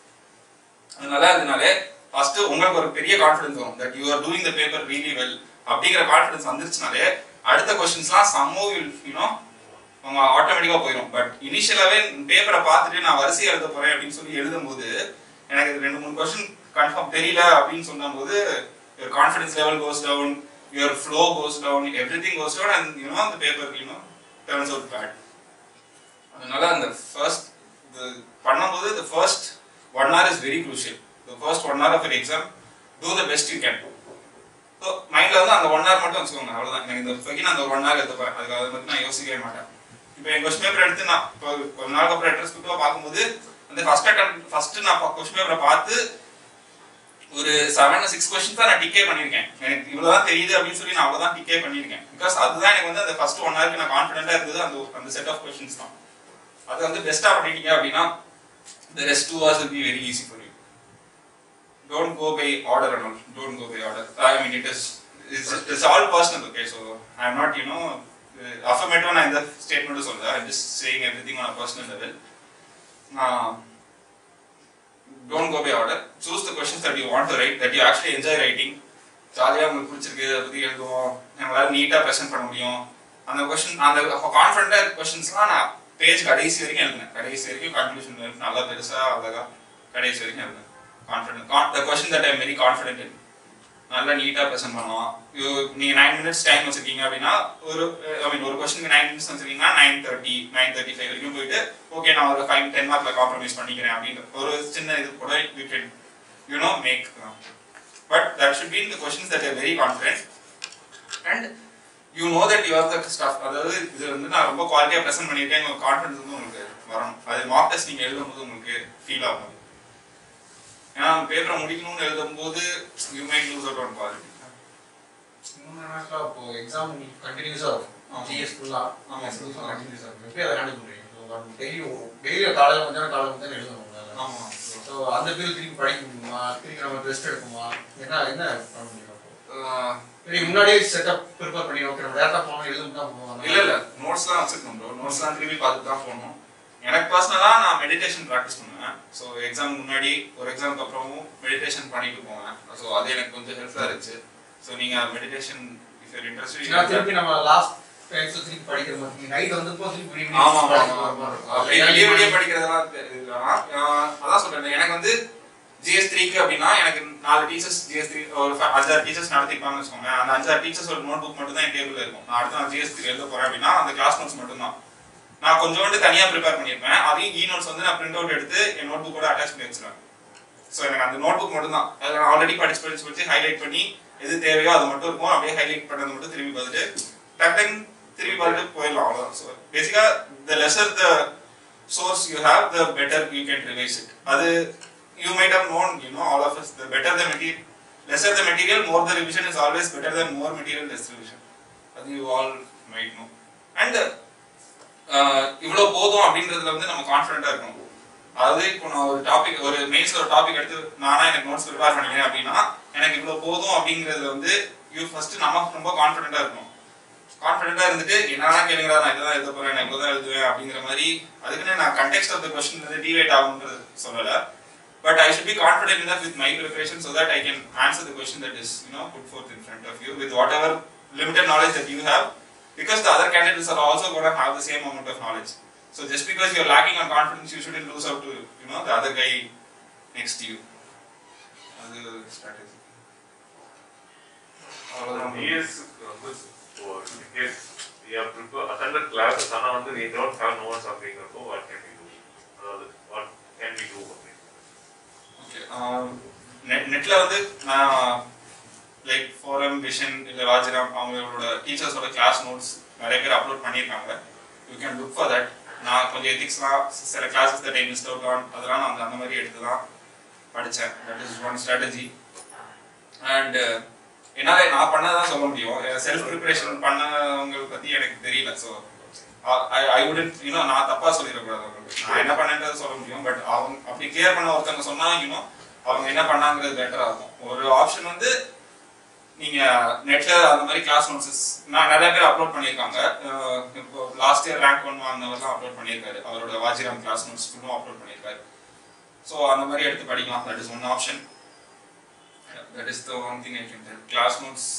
அது நல்லா இருந்தனாலே ஃபர்ஸ்ட் உங்களுக்கு ஒரு பெரிய கான்ஃபிடன்ஸ் வரும் that you are doing the paper really well அப்படிங்கிற கான்ஃபிடன்ஸ் வந்துருச்சுனாலே அடுத்த கொஸ்டின்ஸ்லாம் சம்மோ யூனோ அவங்க ஆட்டோமேட்டிக்காக போயிடும் பட் இனிஷியலாகவே பேப்பரை பார்த்துட்டு நான் வரிசையாக எழுத போறேன் அப்படின்னு சொல்லி எழுதும்போது எனக்கு இது ரெண்டு மூணு கொஸ்டின் கன்ஃபார்ம் தெரியல அப்படின்னு சொன்னபோது your confidence level goes down, your flow goes down, everything goes down, and you know the paper you know turns out bad. அதனால அந்த ஃபர்ஸ்ட் பண்ணும்போது the first one hour is very crucial. The first one hour of an exam, do the best you can. So மைண்டில் வந்து அந்த one hour மட்டும் வச்சுக்கோங்க அவ்வளோதான் எனக்கு இந்த செகண்ட் அந்த ஒன் ஹவர் எடுத்துப்பேன் அதுக்கு அதை பற்றி நான் யோசிக்கவே மாட்டேன் இப்போ என் கொஸ்டின் பேப்பர் எடுத்து நான் இப்போ கொஞ்ச நாளுக்கு அப்புறம் ரெட்ரஸ்பெக்டிவாக பார்க்கும்போது அந்த ஃபர்ஸ்ட் அட்டம் ஃபர்ஸ்ட் நான் கொஸ்டின் பேப்பரை பார்த்து ஒரு செவன் சிக்ஸ் கொஸ்டின் தான் நான் டிக்கே பண்ணியிருக்கேன் எனக்கு இவ்வளவுதான் தெரியுது அப்படின்னு சொல்லி நான் அவ்வளவுதான் டிக்கே பண்ணியிருக்கேன் பிகாஸ் அதுதான் எனக்கு வந்து அந்த ஃபர்ஸ்ட் ஒன் ஹவருக்கு நான் கான்ஃபிடென்ட்டா இருந்தது அந்த அந்த செட் ஆஃப் கொஸ்டின்ஸ் தான் அது வந்து பெஸ்டா பண்ணிட்டீங்க அப்படின்னா the rest two hours will be very easy for you don't go by order and all don't go by order i mean it is it's, it's all personal okay so i'm not you know uh, affirmative நான் இந்த statement சொல்றேன் i'm just saying everything on a personal level uh, don't go by order choose the questions that you want to write that you actually enjoy writing ஜாலியாக உங்களுக்கு பிடிச்சிருக்கு அதை பற்றி எழுதுவோம் நம்மளால நீட்டாக ப்ரெசென்ட் பண்ண முடியும் அந்த கொஸ்டின் அந்த கான்ஃபிடண்டாக கொஸ்டின்ஸ்லாம் நான் பேஜ் கடைசி வரைக்கும் எழுதினேன் கடைசி வரைக்கும் கன்க்ளூஷன் நல்லா பெருசா அழகா கடைசி வரைக்கும் எழுதினேன் confident the question that I'm very confident in நல்லா நீட்டா ப்ரெசென்ட் பண்ணுவோம் யூ நீங்க நைன் மினிட்ஸ் டைம் வச்சிருக்கீங்க அப்படின்னா ஒரு ஐ மீன் ஒரு கொஸ்டினுக்கு நைன் மினிட்ஸ் வச்சிருக்கீங்கன்னா nine thirty nine thirty five வரைக்கும் போயிட்டு ஓகே நான் ஒரு ஃபைவ் டென் மார்க்ல காம்ப்ரமைஸ் பண்ணிக்கிறேன் அப்படின்ற ஒரு சின்ன இது கூட you can you know make but that should be in the questions that are very confident and you know that you are the staff அதாவது இது வந்து நான் ரொம்ப குவாலிட்டியாக ப்ரெசென்ட் பண்ணியிருக்கேன் உங்கள் கான்ஃபிடன்ஸ் வந்து உங்களுக்கு வரணும் அது மார்க் டெஸ்ட் நீங்கள் எழுதும்போது உங்களுக்கு ஃபீல் ஆகும் ஏன்னா பேப்பரை முடிக்கணும்னு எழுதும்போது you might lose out on quality இன்னொன்று என்னக்கா இப்போ எக்ஸாம் கண்டினியூஸாக இருக்கும் ஆமா. ஜிஎஸ் ஃபுல்லாக ஆமா. எக்ஸாம் கண்டினியூஸாக இருக்கும் எப்படி அதை ஹேண்டில் பண்ணுறீங்க டெய்லி டெய்லி காலையில் கொஞ்ச நேரம் காலையில் கொஞ்ச நேரம் எழுதணும் உங்களால. ஆமாம் ஸோ அந்த பேர் திருப்பி படிக்க முடியுமா திருப்பி நம்ம ரெஸ்ட் எடுக்குமா என்ன என்ன பண்ண முடியும் அப்போ சரி முன்னாடியே செட்டப் ப்ரிப்பேர் பண்ணி ஓகே நம்ம டேரக்டாக போகணும் எழுதும் தான் போவோம் இல்ல இல்ல நோட்ஸ்லாம் வச்சிருக்கோம் ப்ரோ நோட்ஸ்லாம் திரும்பி பார்த்துட்டு தான் போகணும் எனக்கு பர்சனலா நான் மெடிடேஷன் ப்ராக்டிஸ் பண்ணுவேன் ஸோ எக்ஸாம் முன்னாடி ஒரு எக்ஸாமுக்கு அப்புறமும் மெடிடேஷன் பண்ணிட்டு போவேன் ஸோ அது எனக்கு கொஞ்சம் ஹெல்ப்ஃபுல்லாக இருந்துச்சு ஸோ நீங்க மெடிடேஷன் இஃப் யூர் ஏன்னா இன்ட்ரெஸ்ட் திருப்பி நம்ம லாஸ்ட் டைம்ஸ் திருப்பி படிக்கிற மாதிரி நைட் வந்தப்போ திருப்பி விடிய விடிய ஆமா ஆமா படிக்கிற ஆமா மாதிரி அப்படி இருக்கும். வெளியே வெளியே படிக்கிறதெல்லாம் தெ- இது வேணாம். ஆஹ் அதான் சொல்றேன் எனக்கு வந்து ஜிஎஸ் த்ரீக்கு அப்படின்னா எனக்கு நாலு டீச்சர்ஸ் ஜிஎஸ் த்ரீ ஒரு ஃப- அஞ்சாறு டீச்சர்ஸ் நடத்திப்பாங்கன்னு வச்சுக்கோங்க அந்த அஞ்சாறு டீச்சர்ஸ் ஒரு நோட் புக் மட்டும் தான் என் டேபிள்ல இருக்கும் நான் அடுத்து நான் ஜிஎஸ் த்ரீ எழுத போறேன் அப்படின்னா அந்த கிளாஸ் நோட்ஸ் மட்டும் தான் நான் கொஞ்சோண்டு தனியா ப்ரிப்பேர் பண்ணியிருப்பேன் அதையும் இ நோட்ஸ் வந்து நான் பிரிண்ட் அவுட் எடுத்து என் நோட் புக்கோட அட்டாச் பண்ணி வச்சிருவேன் ஸோ எனக்கு அந்த நோட் புக் மட்டும் தான் அதில் நான் ஆல்ரெடி படிச்சு படிச்சு படிச்சு ஹைலைட் பண்ணி எது தேவையோ அது மட்டும் இருக்கும் அப்படியே ஹைலைட் பண்ணது மட்டும் திரும்பி பார்த்துட்டு டக் டக் திரும்பி பார்த்துட்டு போயிடலாம் அவ்வளோதான் ஸோ பேசிக்காக the lesser the source you have, the better you can revise it. அது you might have known, you know, all of us, the better the material, lesser the material, more the revision is always better than more material, less revision. அது you all might know. And uh, இவ்வளோ போதும் அப்படின்றதுல வந்து நம்ம கான்ஃபிடென்ட்டாக இருக்கணும் அதாவது இப்போ நான் ஒரு டாபிக் ஒரு மெயின்ஸ் ஒரு டாபிக் எடுத்து நானா எனக்கு நோட்ஸ் ப்ரிப்பேர் பண்ணிக்கிறேன் அப்படின்னா எனக்கு இவ்வளோ போதும் அப்படிங்கிறதுல வந்து யூ ஃபர்ஸ்ட் நமக்கு ரொம்ப கான்ஃபிடென்ட்டாக இருக்கணும் கான்ஃபிடென்ட்டா இருந்துட்டு என்னடா கேளுங்கடா நான் இதுதான் எழுத போறேன் நான் இவ்வளவுதான் எழுதுவேன் அப்படிங்கிற மாதிரி அதுக்குன்னு நான் கண்டெக்ஸ்ட் ஆஃப் த கொஸ்டின் வந்து டிவைட் ஆகுன்றது சொல்லல but I should be confident enough with my preparation so that I can answer the question that is you know put forth in front of you with whatever limited knowledge that you have because the other candidates are also going to have the same amount of knowledge so just because you're lacking on confidence you shouldn't lose out to you know the other guy next to you அது strategy அவ்வளவுதான் டிஎஸ் வந்து case we have prepared attended classes ஆனா வந்து we don't have notes அப்படிங்கிறப்போ what can we do அதாவது what can we do அப்படின்னு okay net நெட்ல வந்து நான் லைக் ஃபோரம் விஷன் இல்லை ராஜராம் அவங்களோட டீச்சர்ஸோட கிளாஸ் நோட்ஸ் நிறைய பேர் அப்லோட் பண்ணியிருக்காங்க you can look for that நான் கொஞ்சம் எத்திக்ஸ்லாம் சில classes that I missed out on அதெல்லாம் நான் அந்த அந்த மாதிரி எடுத்து தான் படித்தேன் that is one strategy and என்னால் நான் பண்ணதான் சொல்ல முடியும் செல்ஃப் ப்ரிப்பரேஷன் பண்ணவங்க பற்றி எனக்கு தெரியல ஸோ ஐ உடன் யூனோ நான் தப்பா சொல்லிடக்கூடாது அவங்களுக்கு நான் என்ன பண்ணேன்றதை சொல்ல முடியும் பட் அவங்க அப்படி கிளியர் பண்ண ஒருத்தவங்க சொன்னா யூனோ அவங்க என்ன பண்ணாங்கிறது பெட்டரா இருக்கும் ஒரு ஆப்ஷன் வந்து நீங்க நெட்ல அந்த மாதிரி கிளாஸ் நோட்ஸஸ் நான் நிறைய பேர் அப்லோட் பண்ணியிருக்காங்க அஹ் இப்போ லாஸ்ட் இயர் ரேங்க் ஒன் வாங்கினவர்லாம் அப்லோட் பண்ணியிருக்காரு அவரோட வாஜிராம் கிளாஸ் நோட்ஸ் ஃபுல்லும் அப்லோட் பண்ணியிருக்காரு ஸோ அந்த மாதிரி எடுத்து படிக்கலாம் that is one option that is the one thing I can tell class notes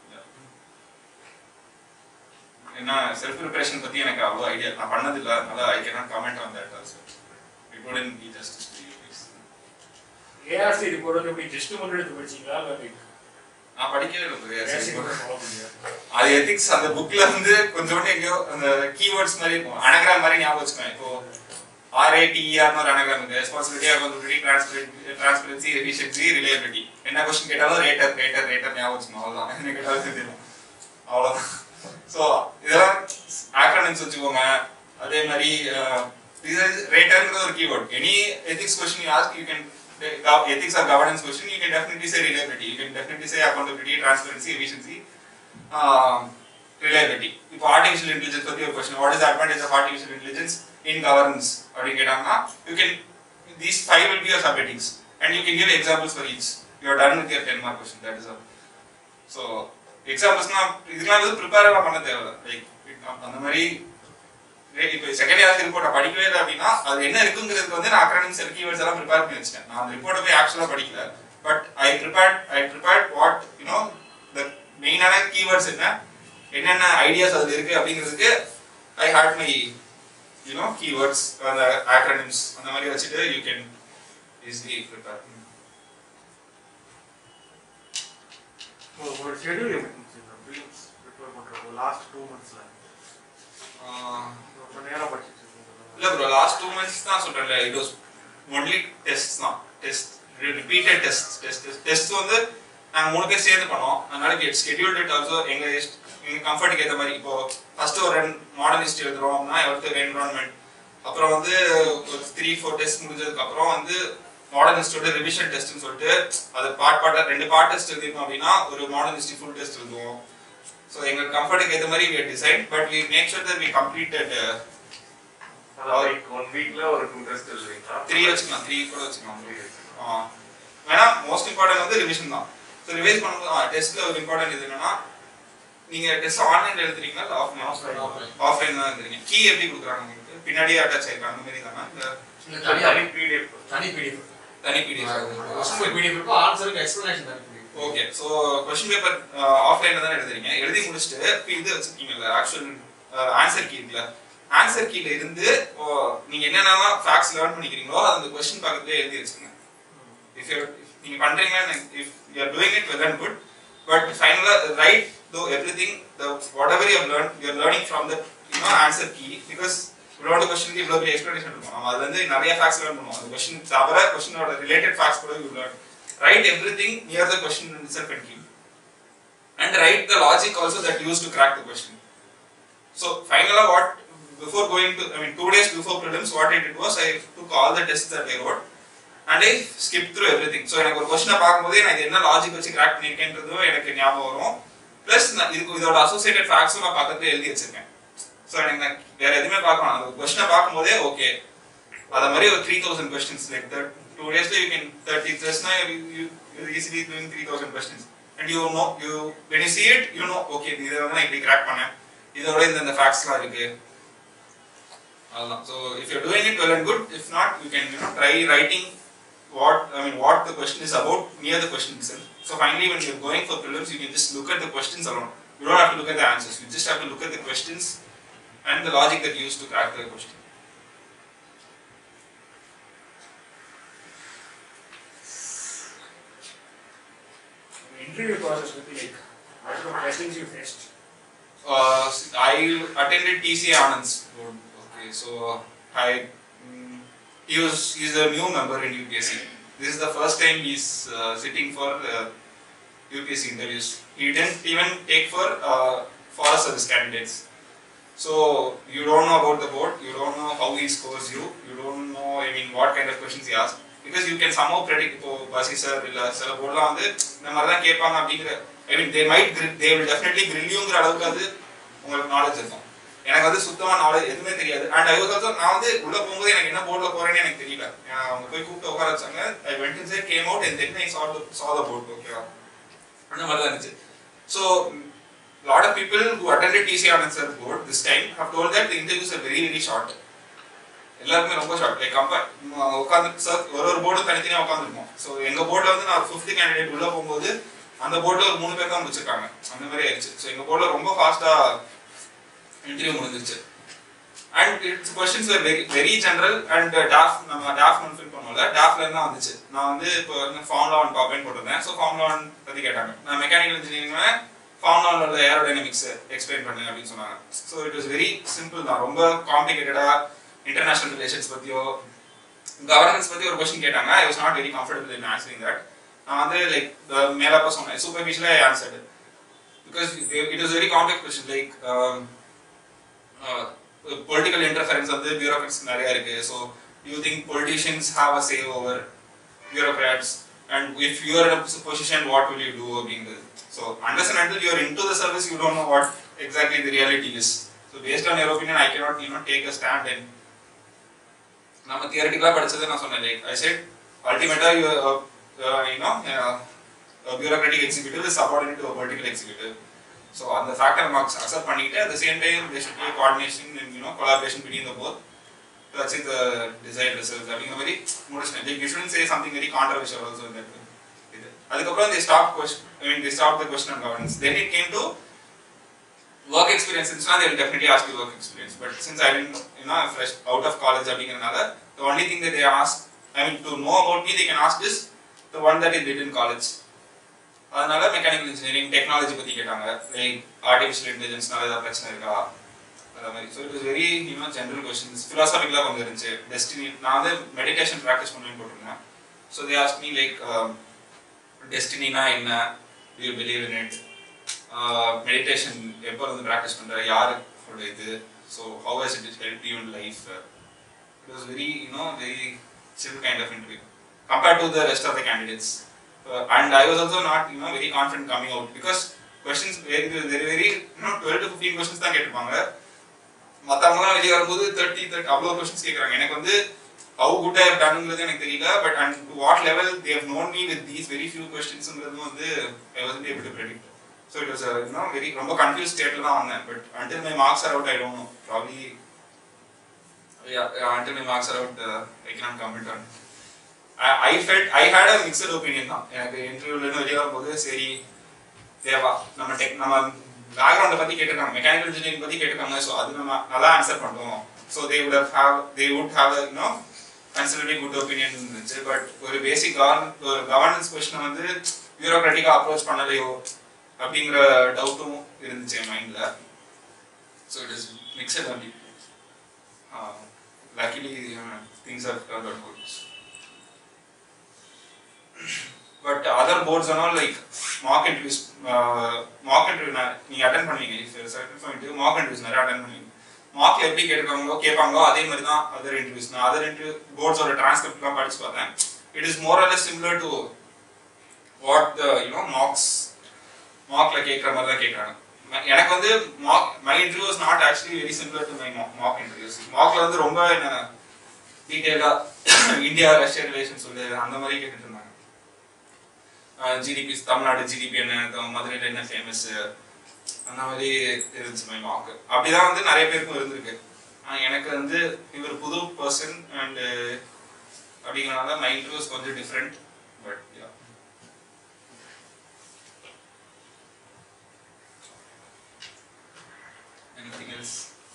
ஏன்னா செல்ஃப் ப்ரிப்பரேஷன் பத்தி எனக்கு அவ்வளோ ஐடியா நான் பண்ணது இல்ல அதனால I cannot comment on that also it wouldn't be justice to you please ARC report வந்து எப்படி ஜஸ்ட் மட்டும் எடுத்து படிச்சீங்களா இல்லை like நான் படிக்கவே இல்லை bro. ஏஆர்சி மட்டும் ஃபாலோ பண்ணியா அது எத்திக்ஸ் அந்த புக்ல வந்து கொஞ்சோண்டு எங்கேயோ அந்த கீவேர்ட்ஸ் மாதிரி இருக்கும் அனகிராம் மாதிரி ஞாபகம் வச்சுக்கோங்க இப்போ ஆர்ஏடிஆர்னு ஒரு அனகிராம் இருக்கு responsibility accountability transparency efficiency reliability என்ன கொஸ்டின் கேட்டாலும் ரேட்டர் ரேட்டர் ரேட்டர் ஞாபகம் வச்சுக்கணும் அவ்வளவுதான் என்ன கேட்டாலும் தெரியும் அவ்வளவுதான் ஸோ இதெல்லாம் ஆக்ரனிம்ஸ் வச்சுக்கோங்க அதே மாதிரி ரேட்டர்ங்கிறது ஒரு keyword any ethics question you ask you can the gov- ethics or governance question, you can definitely say reliability. You can definitely say accountability, transparency, efficiency, um, reliability. இப்போ artificial intelligence பத்தி ஒரு question, what is the advantage of artificial intelligence in governance அப்படின்னு கேட்டாங்கன்னா, you can these five will be your subheadings and you can give examples for each. You are done with your 10 mark question. That is all. So எக்ஸாம்பிள்ஸ்னா இதெல்லாம் வந்து prepare எல்லாம் பண்ண தேவையில்ல like அந்த மாதிரி Great. இப்போ செகண்ட் இயர் ரிப்போர்ட்டை படிக்கவே இல்லை அப்படின்னா அது என்ன இருக்குங்கிறதுக்கு வந்து நான் அக்ரானிக்ஸ் கீவேர்ட்ஸ் எல்லாம் ப்ரிப்பேர் பண்ணி வச்சிட்டேன் நான் அந்த ரிப்போர்ட்டை போய் ஆக்சுவலாக படிக்கல but I prepared I prepared what you know the மெயினான கீவேர்ட்ஸ் என்ன என்னென்ன ஐடியாஸ் அதில் இருக்கு அப்படிங்கிறதுக்கு I had my you know keywords அந்த ஆக்ரானிம்ஸ் அந்த மாதிரி வச்சுட்டு யூ கேன் ஈஸிலி ப்ரிப்பேர் உங்களோட ஷெட்யூல் எப்படி இருந்துச்சு இந்த ப்ரீலிம்ஸ் ப்ரிப்பேர் பண்ணுறப்போ லாஸ்ட் டூ மந்த்ஸில் ரொம்ப நேரம் படிச்சிட்டு இருக்கீங்க இல்ல ப்ரோ லாஸ்ட் டூ மந்த்ஸ் தான் சொல்றேன்ல இட் வாஸ் ஒன்லி டெஸ்ட் தான் test repeated test test test வந்து நாங்க மூணு பேர் சேர்ந்து பண்ணோம் அதனால கெட் ஸ்கெடியூல்ட் இட் ஆல்சோ எங்க இஷ்ட- எங்க கம்ஃபர்ட்டுக்கு ஏற்ற மாதிரி இப்போ ஃபர்ஸ்ட் ஒரு ரெண்டு மாடர்ன் ஹிஸ்ட்ரி எழுதுறோம் அப்படின்னா ஒருத்தர் என்விரான்மெண்ட் அப்புறம் வந்து ஒரு த்ரீ ஃபோர் டெஸ்ட் முடிஞ்சதுக்கு அப்புறம் வந்து மாடர்ன் ஹிஸ்டரியோட ரிவிஷன் டெஸ்ட்னு சொல்லிட்டு அது பார்ட் பார்ட்டா ரெண்டு பார்ட் டெஸ்ட் எழுதிருக்கோம் அப்படின்னா ஒரு மாடர்ன் ஹிஸ்ட்ரி ஃபுல் டெஸ்ட் எழுதுவோம் ஸோ எங்க கம்ஃபர்ட்டுக்கு ஏற்ற மாதிரி we design but we make sure that we completed uh, அதான் லைக் ஒன் வீக்ல ஒரு டூ டெஸ்ட் எழுதுறீங்களா த்ரீ வச்சுக்கலாம் த்ரீ கூட வச்சுக்கலாம் ஆ. வேணா மோஸ்ட் இம்பார்ட்டன்ட் வந்து ரிவிஷன் தான் ஸோ ரிவைஸ் பண்ணும்போது டெஸ்ட்ல ஒரு இம்பார்ட்டன்ட் இது என்னன்னா நீங்க டெஸ்ட் ஆன்லைன்ல எழுதுறீங்களா இல்ல ஆஃப்லைன் Offline. ஆஃப்லைன் தான் எழுதுறீங்க கீ எப்படி கொடுக்குறாங்க உங்களுக்கு பின்னாடியே அட்டாச் ஆயிருக்காங்க அந்த மாதிரி தானே இல்ல இல்ல தனியா தனி பிடிஎஃப் தனி பிடிஎஃப் தனி பிடிஎஃப் கொஸ்டின் பிடிஎஃப் இருக்கும் ஆன்சருக்கு எக்ஸ்பிளனேஷன் தனி PDF okay so question paper ஆஃப்லைன்ல தான் எழுதுறீங்க எழுதி முடிச்சுட்டு இப்ப இது வச்சிருக்கீங்கல்ல ஆக்சுவல் ஆன்சர் கீ இருக்குல்ல ஆன்சர் கீல இருந்து ஓ, நீங்க என்னென்னலாம் ஃபேக்ட்ஸ் லேர்ன் பண்ணிக்கிறீங்களோ அது அந்த கொஸ்டின் பக்கத்துலயே எழுதி வச்சுக்கோங்க இஃப் யூ நீங்க பண்றீங்கன்னா if you are doing it well and good but ஃபைனலா right though everything whatever you learn you are learning from the you know answer key because இவ்வளோ கொஸ்டினுக்கு இவ்வளோ பெரிய எக்ஸ்பிளனேஷன் இருக்கும் நம்ம அதுல இருந்து நிறைய ஃபேக்ட்ஸ் லேர்ன் பண்ணுவோம் அந்த கொஸ்டின் தவிர கொஸ்டினோட ரிலேட்டட் ஃபேக்ட்ஸ் கூட you learn write everything near the question itself and keep. And write the logic also that used to crack the question. So finally, what before going to, I mean, two days before prelims, what I did was I took all the tests that I wrote and I skipped through everything. So எனக்கு ஒரு கொஸ்டினை பார்க்கும்போது நான் இது என்ன logic வச்சு crack பண்ணியிருக்கேன்றதும் எனக்கு ஞாபகம் வரும் ப்ளஸ் இதுக்கு இதோட அசோசியேட்டட் ஃபேக்ட்ஸும் நான் பக்கத்துல எழுதி வச்சிருக்கேன் ஸோ எனக்கு நான் வேற எதுவுமே பார்க்கணும் அந்த கொஸ்டினை பார்க்கும்போதே ஓகே அத மாதிரி ஒரு three thousand questions like that two டேஸ்ல யூ கேன் தேர்ட்டி ட்ரெஸ்னா you easily doing three thousand questions and you know you when you see it you know okay இதை வந்து நான் இப்படி கிராக் பண்ணேன் இதோட இந்த இந்த ஃபேக்ட்ஸ்லாம் இருக்கு அதுதான் so if you doing it well and good if not you can you know try writing what I mean what the question is about near the question itself. So finally when you're going for prelims you can just look at the questions alone. You don't have to look at the answers. You just have to look at the questions and the logic that you use to crack the question. interview process would be like, what are the questions you faced? Uh, I attended TC Anand's board. Okay, so I mm, he was he's a new member in UPSC. This is the first time he's uh, sitting for uh, UPSC interviews. He didn't even take for uh, forest service candidates. So you don't know about the board. You don't know how he scores you. You don't know I mean what kind of questions he asks. Because you can somehow predict இப்போ பசி sir இல்ல சில போர்ட்லாம் வந்து இந்த மாதிரி தான் கேட்பாங்க அப்படிங்கிற I mean they might they will definitely கிரில்யூங்கிற அளவுக்கு அது உங்களுக்கு நாலேஜ் இருக்கும் எனக்கு வந்து சுத்தமா நாலேஜ் எதுவுமே தெரியாது அண்ட் ஐ வாஸ் ஆல்சோ நான் வந்து உள்ள போகும்போது எனக்கு என்ன போர்ட்ல போறேன்னு எனக்கு தெரியல அஹ் அவங்க போய் கூப்பிட்டு உட்கார வச்சாங்க I went inside came out and then I saw the சா த போர்ட் ஓகேவா அந்த மாதிரி தான் இருந்துச்சு so lot of people who attended TC Anand board this time have told that the interviews are very very short எல்லாருமே ரொம்ப short like compare உட்காந்து sir ஒரு ஒரு போர்டும் தனித்தனியாக உட்காந்துருப்போம் ஸோ எங்க போர்டில் வந்து நான் ஃபிஃப்த் கேண்டிடேட் உள்ள போகும்போது அந்த போர்டில் ஒரு மூணு பேர் தான் முடிச்சிருக்காங்க அந்த மாதிரி ஆயிடுச்சு ஸோ எங்க போர்டில் ரொம்ப ஃபாஸ்டா இன்டர்வியூ முடிஞ்சிருச்சு and it's questions very very general and DAF நம்ம டாஃப் ஒன் ஃபில் பண்ணோம்ல டாஃப்ல இருந்து தான் வந்துச்சு நான் வந்து இப்போ ஃபார்முலா ஒன் பார்ப்பேன் போட்டிருந்தேன் ஸோ ஃபார்முலா ஒன் பத்தி கேட்டாங்க நான் மெக்கானிக்கல் இன்ஜினியரிங்ல ஃபார்முலா ஒன் உள்ள ஏரோடைனமிக்ஸ் எக்ஸ்பிளைன் பண்ணுங்க அப்படின்னு சொன்னாங்க so it was very simple தான் ரொம்ப காம்ப்ளிகேட்டடா இன்டர்நேஷனல் ரிலேஷன்ஸ் பத்தியோ கவர்னன்ஸ் பத்தி ஒரு கொஸ்டின் கேட்டாங்க I was not very comfortable in answering that நான் வந்து லைக் மேலப்பா சொன்னேன் சூப்பர்ஃபிஷியலாக answered because it is very complex question like political interference வந்து பியூரோக்ராட்ஸ் நிறைய இருக்கு so you think politicians have a say over bureaucrats and if you are in a position what will you do அப்படிங்கிறது so unless and until you are into the service you don't know what exactly the reality is so based on your opinion I cannot you know take a stand and நம்ம தியரட்டிக்கலாக படிச்சது நான் சொன்னேன் like I said அல்டிமேட்டா you you know bureaucratic executive is subordinate to political executive so அந்த factor நம்ம accept பண்ணிக்கிட்டு at the same time they should be coordination you know collaboration between the both to achieve the desired result அப்படிங்கிற மாதிரி முடிச்சிட்டேன் like you shouldn't say something very controversial also இந்த இது அதுக்கப்புறம் they stop question I mean they stop the question on governance then it came to work experience since they will definitely ask you work experience. But since I didn't, you know, I'm fresh out of college, அப்படிங்கறனால the only thing that they ask, I mean, to know about me, they can ask is the one that I did in college. அதனால mechanical engineering technology பத்தி கேட்டாங்க like artificial இன்டெலிஜென்ஸ்னால ஏதாவது பிரச்சனை இருக்கா அந்த மாதிரி so it is very you know general questions ஃபிலாசபிக்கலாக கொஞ்சம் இருந்துச்சு டெஸ்டினி நான் வந்து மெடிடேஷன் ப்ராக்டிஸ் பண்ணுவேன்னு போட்டிருந்தேன் so they ask me like டெஸ்டினா என்ன you believe in it meditation எப்போ வந்து ப்ராக்டிஸ் பண்ணுற யாரோட இது so how has it help you in life it was very you know very chill kind of interview compared to the rest of the candidates and I was also not you know very confident coming out because questions very very very இன்னும் twelve to fifteen questions தான் கேட்டிருப்பாங்க மற்றவங்களாம் வெளியே வரும்போது thirty thirty அவ்வளோ questions கேட்குறாங்க எனக்கு வந்து ஹவு குட் ஐ டன்ங்கிறது எனக்கு தெரியல but and what level they've known me with these very few கொஸ்டின்ஸ்ங்கிறது வந்து I was able to predict so it was you know very ரொம்ப கன்ஃபியூஸ் ஸ்டேட்டில் தான் வந்தேன் but until my marks are out I don't know probably until my marks are out I can comment on I felt I had a mixed opinion தான் எனக்கு இன்டர்வியூலேருந்து வெளியே வரும்போது சரி தேவா நம்ம டெக் நம்ம பேக்ரவுண்டை பற்றி கேட்டிருக்காங்க மெக்கானிக்கல் இன்ஜினியரிங் பற்றி கேட்டிருக்காங்க ஸோ அது நம்ம நல்லா ஆன்சர் பண்ணுவோம் so they would have they would have you know considerably good opinion இருந்துச்சு பட் ஒரு பேசிக் கவர்ன் ஒரு கவர்னன்ஸ் கொஸ்டினை வந்து பியூரோக்ராட்டிக்காக அப்ரோச் பண்ணலையோ அப்படிங்கிற டவுட்டும் இருந்துச்சு என் மைண்டில் so it is mixed only luckily things are turn out good but other boards ஆனால் like Mark interviews Mark interview நீங்கள் அட்டன் பண்ணுவீங்க செலக்ட் பண்ணிட்டு மார்க் இன்டர்வியூஸ் நிறைய அட்டன் பண்ணுவீங்க மார்க்ல எப்படி கேட்குறாங்களோ கேட்பாங்களோ அதே மாதிரி தான் அதர் இன்டர்வியூஸ் நான் அதர் இன்டர்வியூ போர்ட்ஸோட டிரான்ஸ்கிரிப்ட்லாம் படிச்சு பார்த்தேன் it is more or similar to what the you know marks மார்க்ல கேட்குற மாதிரி தான் கேட்குறாங்க எனக்கு வந்து Mark my interviews not actually very similar to my Mark interviews மார்க்ல வந்து ரொம்ப என்ன டீட்டெயிலாக இந்தியா ரஷ்யா ரிலேஷன் சொல்லு அந்த மாதிரி கேட்டுட்டு இருந்தாங்க ஜிடிபி தமிழ்நாடு ஜிடிபி என்ன மதுரையில் என்ன ஃபேமஸ் அந்த மாதிரி இருந்துச்சு மை மார்க் அப்படிதான் வந்து நிறைய பேருக்கும் இருந்திருக்கு ஆனால் எனக்கு வந்து இவர் புது பர்சன் அண்ட் அப்படிங்கிறனால மை இன்டர்வியூஸ் கொஞ்சம் different but anything else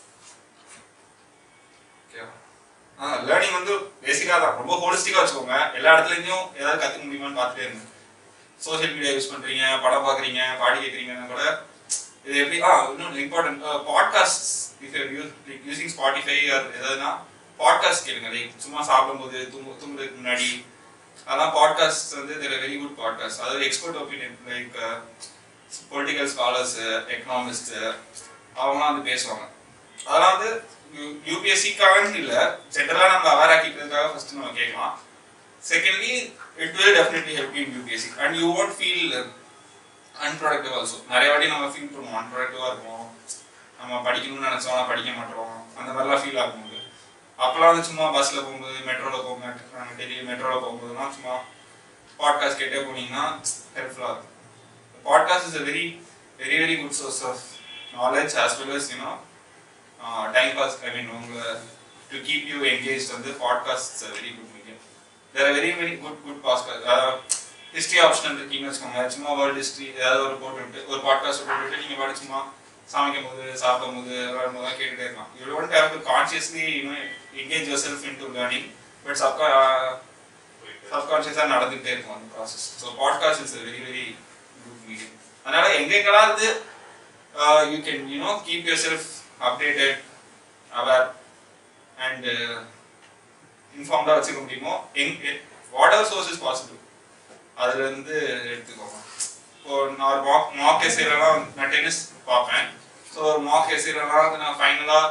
okay ஆ லேர்னிங் வந்து பேசிக்காக தான் ரொம்ப ஹோலிஸ்டிக்காக வச்சுக்கோங்க எல்லா இடத்துலையும் ஏதாவது கற்றுக்க முடியுமான்னு பார்த்துட்டே இருங்க சோஷியல் மீடியா யூஸ் பண்ணுறீங்க படம் பார்க்குறீங்க பாடி கேட்குறீங்கன்னா கூட இது எப்படி ஆ இன்னும் important podcast if you use like using Spotify or எதாவதுனா பாட்காஸ்ட் கேளுங்க லைக் சும்மா சாப்பிடும்போது தூங்கு தூங்குறதுக்கு முன்னாடி அதெல்லாம் பாட்காஸ்ட் வந்து இதில் வெரி குட் பாட்காஸ்ட் அதாவது expert opinion like political scholars economist அவங்களாம் வந்து பேசுவாங்க அதெல்லாம் வந்து யூபிஎஸ்சிக்காகன்னு இல்லை ஜென்ரலாக நம்ம அவேர் ஆக்கிக்கிறதுக்காக ஃபர்ஸ்ட் நம்ம கேட்கலாம் secondly it will definitely help you UPSC and you won't feel unproductive also நிறைய வாட்டி நம்ம ஃபீல் பண்ணுவோம் அன்ப்ரொடக்டிவாக இருக்கும் நம்ம படிக்கணும்னு நினச்சோம் ஆனால் படிக்க மாட்டோம் அந்த மாதிரிலாம் ஃபீல் ஆகும்போது அப்போலாம் வந்து சும்மா பஸ்ஸில் போகும்போது மெட்ரோவில் போகும்போது நாங்கள் டெல்லி மெட்ரோவில் போகும்போதுலாம் சும்மா பாட்காஸ்ட் கேட்டே போனீங்கன்னா ஹெல்ப்ஃபுல்லாக இருக்கும் podcast is a very very very good source of knowledge as well as you know time pass I mean உங்கள் டு கீப் யூ என்கேஜ் வந்து podcast very good medium there are very very good good podcast history optional இருக்கீங்கன்னு வச்சுக்கோங்க சும்மா world history ஏதாவது ஒரு போட்டுவிட்டு ஒரு podcast போட்டுவிட்டு நீங்கள் பாட்டு சும்மா சமைக்கும் போது சாப்பிடும் போது வரும்போது தான் கேட்டுட்டே இருக்கலாம் you don't have to consciously you know engage yourself into learning but சப்கா சப்கான்ஷியஸாக நடந்துகிட்டே இருக்கும் அந்த process so podcast is very very good medium அதனால எங்கெங்கெல்லாம் இருந்து you can you know keep yourself updated aware and இன்ஃபார்ம்டாக வச்சுக்க முடியுமோ எங் whatever source is possible அதுல இருந்து எடுத்துக்கோங்க இப்போ நான் ஒரு மாக் மாக் எஸ்ஏலாம் நான் டென்னிஸ் பார்ப்பேன் ஸோ ஒரு மாக் எஸ்ஏலாம் வந்து நான் ஃபைனலாக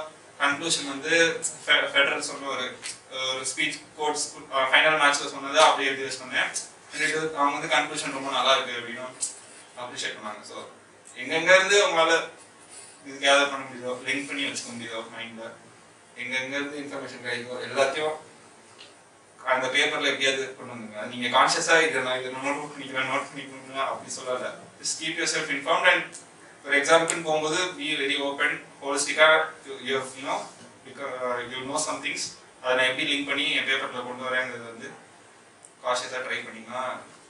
கன்க்ளூஷன் வந்து ஃபெடரல் சொன்ன ஒரு ஒரு ஸ்பீச் கோட்ஸ் ஃபைனல் மேட்ச்ல சொன்னதை அப்படியே எழுதி வச்சுருந்தேன் எனக்கு அவங்க வந்து கன்க்ளூஷன் ரொம்ப நல்லா இருக்கு அப்படின்னு அப்ரிஷியேட் பண்ணாங்க ஸோ எங்கெங்க இருந்து உங்களால இது கேதர் பண்ண முடியுதோ லிங்க் பண்ணி வச்சுக்க முடியுதோ மைண்ட்ல எங்கெங்க இருந்து இன்ஃபர்மேஷன் கிடைக்குதோ எல்லாத்தையும் அந்த பேப்பர்ல எப்படியாவது கொண்டு வந்துங்க நீங்க கான்சியஸா இதை நான் இதை நோட் பண்ணிக்கிறேன் நோட் பண்ணிக்கிறேன் அப்படி சொல்லல just keep yourself informed and for example போகும்போது பி வெரி ஓப்பன் ஹோலிஸ்டிக்கா you know you know some things அதை நான் எப்படி லிங்க் பண்ணி என் பேப்பர்ல கொண்டு வரேங்கிறது வந்து கான்சியஸா ட்ரை பண்ணீங்கன்னா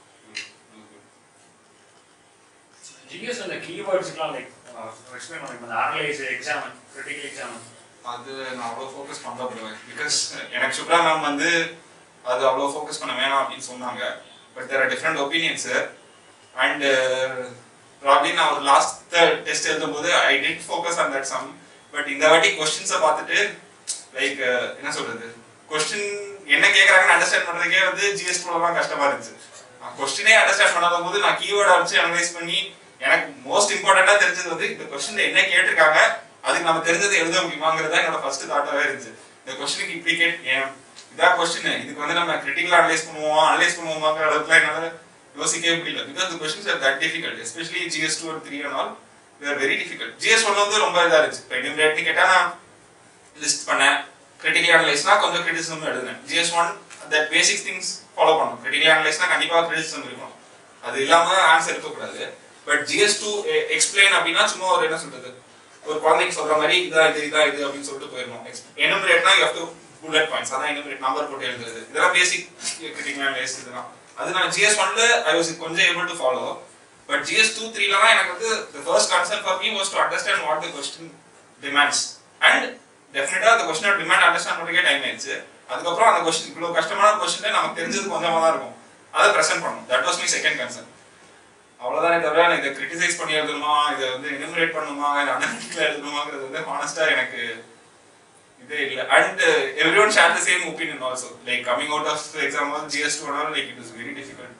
ஜிஎஸ் அந்த கீவேர்ட்ஸ்லாம் லைக் எக்ஸ்பிளைன் பண்ணுங்க அந்த அனலைஸ் எக்ஸாமன் கிரிட்டிக்கல் எக்ஸாமன் அது நான் அவ்வளோ ஃபோக்கஸ் பண்ணப்படுவேன் பிகாஸ் எனக்கு சுப்ரா மேம் வந்து அது அவ்வளோ ஃபோக்கஸ் பண்ண வேணாம் அப்படின்னு சொன்னாங்க but there are different opinions and probably நான் ஒரு லாஸ்ட் டெஸ்ட் எழுதும்போது I tend focus on that some but இந்த வாட்டி கொஸ்டின்ஸை பார்த்துட்டு லைக் என்ன சொல்றது கொஸ்டின் என்ன கேட்குறாங்கன்னு அண்டர்ஸ்டாண்ட் பண்ணுறதுக்கே வந்து ஜிஎஸ் ப்ரோலாம் கஷ்டமா இருந்துச்சு கொஸ்டினே அண்டர்ஸ்டாண்ட் பண்ணாத போது நான் கீவேர்டை வச்சு அனலைஸ் பண்ணி எனக்கு மோஸ்ட் இம்பார்ட்டண்டா தெரிஞ்சது வந்து இந்த கொஸ்டின் என்ன கேட்டிருக்காங்க அதுக்கு நம்ம தெரிஞ்சதை எழுத முடியுமாங்கிறது தான் என்னோட ஃபர்ஸ்ட் தாட்டாவே இருந்துச்சு இந்த கொஸ்டினுக்கு இப்படி கேட் ஏன் இதான் கொஸ்டின் இதுக்கு வந்து நம்ம கிரிட்டிக்கலா அனலைஸ் பண்ணுவோம் அனலைஸ் பண்ணுவோமாங்கிற அளவுக்குலாம் என்னால யோசிக்கவே முடியல because the questions are that difficult especially GS two three and all they're very difficult GS one வந்து ரொம்ப இதா இருந்துச்சு இப்போ எனிமரேட்னு கேட்டா நான் லிஸ்ட் பண்ணேன் கிரிட்டிக்கல் அனலைஸ்னா கொஞ்சம் கிரிட்டிசிசம் எழுதுனேன் GS one that basic things follow பண்ணும் கிரிட்டிக்கல் அனலைஸ்னா கண்டிப்பா கிரிட்டிசிசம் இருக்கும் அது இல்லாம ஆன்சர் இருக்கக்கூடாது பட் ஜிஎஸ் டூ எக்ஸ்பிளைன் அப்படின்னா சும்மா ஒரு என்ன சொல்றது ஒரு குழந்தைக்கு சொல்ற மாதிரி இதான் இது இதான் இது அப்படின்னு சொல்லிட்டு போயிடணும் எனுமரேட்னா you have to bullet points அதான் எனுமரேட் நம்பர் போட்டு எழுதுறது இதெல்லாம் பேசிக் கிரிட்டிக்கல் அனலைஸ் இதெல்லாம் அது நான் ஜிஎஸ் ஒன்ல ஐ வாஸ் கொஞ்சம் able to follow but GS two த்ரீலாம் எனக்கு வந்து the first concern for me was to understand what the question demands and டெஃபினட்டா அந்த கொஸ்டினோட டிமாண்ட் அண்டர்ஸ்டாண்ட் பண்ணுறதுக்கே டைம் ஆயிடுச்சு அதுக்கப்புறம் அந்த கொஸ்டின் இவ்வளவு கஷ்டமான கொஸ்டின் நமக்கு தெரிஞ்சது கொஞ்சமா தான் இருக்கும் அதை ப்ரெசென்ட் பண்ணணும் that was my second concern அவ்வளவுதானே தவிர நான் இதை கிரிட்டிசைஸ் பண்ணி எழுதணுமா இதை வந்து எனிமரேட் பண்ணணுமா இதை அனலிட்டிக்கலா எழுதணுமாங்கிறது வந்து ஹானஸ்டா எனக்கு இதே இல்லை and everyone share the same opinion also like coming out of exam all GS two all like it is very difficult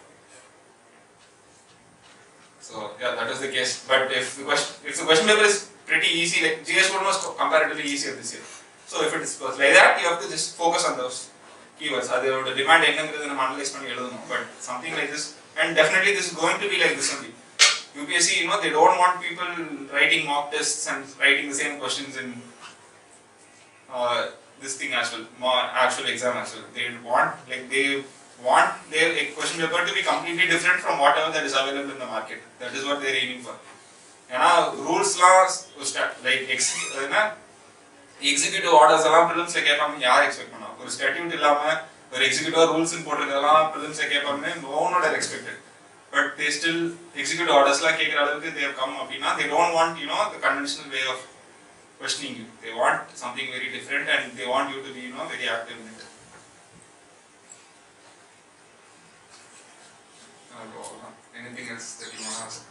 So yeah, that is the case. But if the question if the question paper is pretty easy, like GS one was comparatively easier this year. So if it is was like that, you have to just focus on those keywords. அதோட demand என்னங்கிறது நம்ம analyse பண்ணி எழுதணும். But something like this, and definitely this is going to be like this only. UPSC, you know, they don't want people writing mock tests and writing the same questions in uh, this thing as well, more actual exam as well. They want like they want their question paper to be completely different from whatever that is available in the market. That is what they are aiming for. ஏன்னா ரூல்ஸ்லாம் like எக்ஸ் என்ன executive orders எல்லாம் ப்ரிலிம்ஸ்ல கேட்பாங்க யார் expect பண்ணா ஒரு ஸ்டாட்யூட் இல்லாம ஒரு எக்ஸிக்யூட்டிவ் ரூல்ஸ் போட்டிருக்கிறதெல்லாம் ப்ரிலிம்ஸ்ல கேட்பாங்க no not are expected but they still executive ஆர்டர்ஸ்லாம் கேட்குற அளவுக்கு தேவ் கம் அப்படின்னா they don't want you know the conventional way of questioning you. They want something very different and they want you to be, you know, very active in it. Anything else that you want to ask?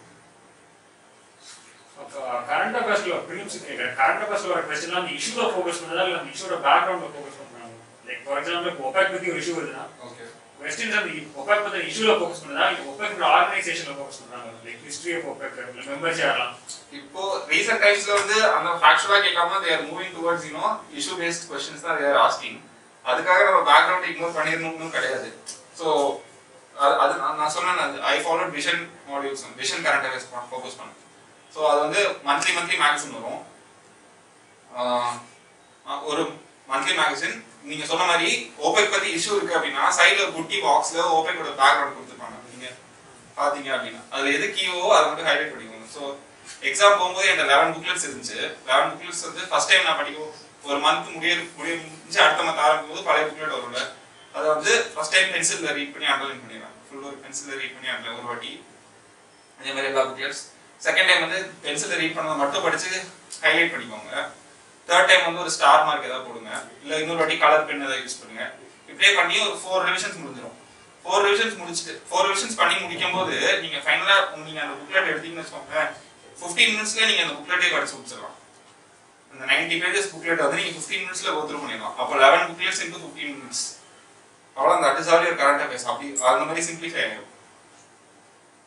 Current அஃபேர்ஸ்ல prelims கேட்குறேன் current அஃபேர்ஸ்ல வர கொஸ்டின்லாம் அந்த இஷ்யூல focus பண்ணுறதா இல்லை அந்த இஷ்யூட பேக்ரவுண்ட்ல ஃபோக்கஸ் பண்ணுறாங்க லைக் ஃபார் எக்ஸாம்பிள் இப்போ ஒபேக் பத்தி ஒரு இஷ்யூ வருதுன்னா Okay. கொஸ்டின்ஸ் அந்த ஒபேக் பத்தி இஷ்யூல ஃபோக்கஸ் பண்ணுறதா இல்லை ஒபேக் ஆர்கனைசேஷன்ல ஃபோக்கஸ் பண்ணுறாங்க லைக் ஹிஸ்ட்ரி ஆஃப் ஒபேக் இல்லை மெம்பர்ஸ் யாரெல்லாம் இப்போ ரீசெண்ட் டைம்ஸ்ல வந்து அந்த ஃபேக்சுவலா கேட்காம they are moving towards you know issue based questions தான் தே ஆர் ஆஸ்கிங் அதுக்காக நம்ம பேக்ரவுண்ட் இக்னோர் பண்ணிடணும்னு கிடையாது ஸோ அது நான் நான் சொன்னேன் I follow Vision modules Vision current affairs focus பண்ணேன் ஸோ அது வந்து மந்த்லி மந்த்லி மேகசின் வரும் ஆஹ் ஆஹ் ஒரு மந்த்லி மேகசின் நீங்க சொன்ன மாதிரி ஓபெக் பத்தி இஷ்யூ இருக்கு அப்படின்னா சைடுல குட்டி பாக்ஸ்ல ஓபெக்கோட பேக்ரவுண்ட் கொடுத்துருப்பாங்க நீங்க பாத்தீங்க அப்படின்னா அதுல எது கீவோ அதை மட்டும் ஹைலைட் பண்ணிக்கோங்க ஸோ எக்ஸாம் போகும்போது என்கிட்ட லெவன் புக்லெட்ஸ் இருந்துச்சு லெவன் புக்லெட்ஸ் வந்து ஃபர்ஸ்ட் டைம் நான் படிக்கும் ஒரு மந்த் முடிய முடிய முடிஞ்சு அடுத்த மந்த் ஆரம்பிக்கும் போது பழைய புக்லெட் வரும்ல அதை வந்து ஃபர்ஸ்ட் டைம் பென்சில்ல ரீட் பண்ணி அண்டர்லைன் பண்ணிடுவேன் ஃபுல் ஒரு பென்சில்ல ரீட் பண்ணி அண்டர்லைன் ஒரு வாட்டி அதே மாதிரி எல்லா புக்லெட்ஸ் செகண்ட் டைம் வந்து பென்சில்ல ரீட் பண்ணதை மட்டும் படிச்சு ஹைலைட் பண்ணிக்கோங்க தேர்ட் டைம் வந்து ஒரு ஸ்டார் மார்க் ஏதாவது போடுங்க இல்ல இன்னொரு வாட்டி கலர் பென் ஏதாவது யூஸ் பண்ணுங்க இப்படியே பண்ணி ஒரு ஃபோர் ரிவிஷன்ஸ் முடிஞ்சிடும் ஃபோர் ரிவிஷன்ஸ் முடிச்சுட்டு ஃபோர் ரிவிஷன்ஸ் பண்ணி முடிக்கும் போது நீங்க ஃபைனலா நீங்க அந்த புக்லெட் எடுத்தீங்கன்னு வச்சுக்கோங்க ஃபிஃப்டீன் மினிட்ஸ்ல நீங்க அந்த புக்லெட்டே படிச்சு முடிச்சிடலாம் அந்த நைன்டி பேஜஸ் புக்லெட் வந்து நீங்க ஃபிஃப்டீன் மினிட்ஸ்ல கோத்ரூ பண்ணிடலாம் அப்போ eleven booklets into fifteen minutes அவ்வளோ that is all your current affairs அப்படி அந்த மாதிரி சிம்பிளிஃபை ஆகிடும்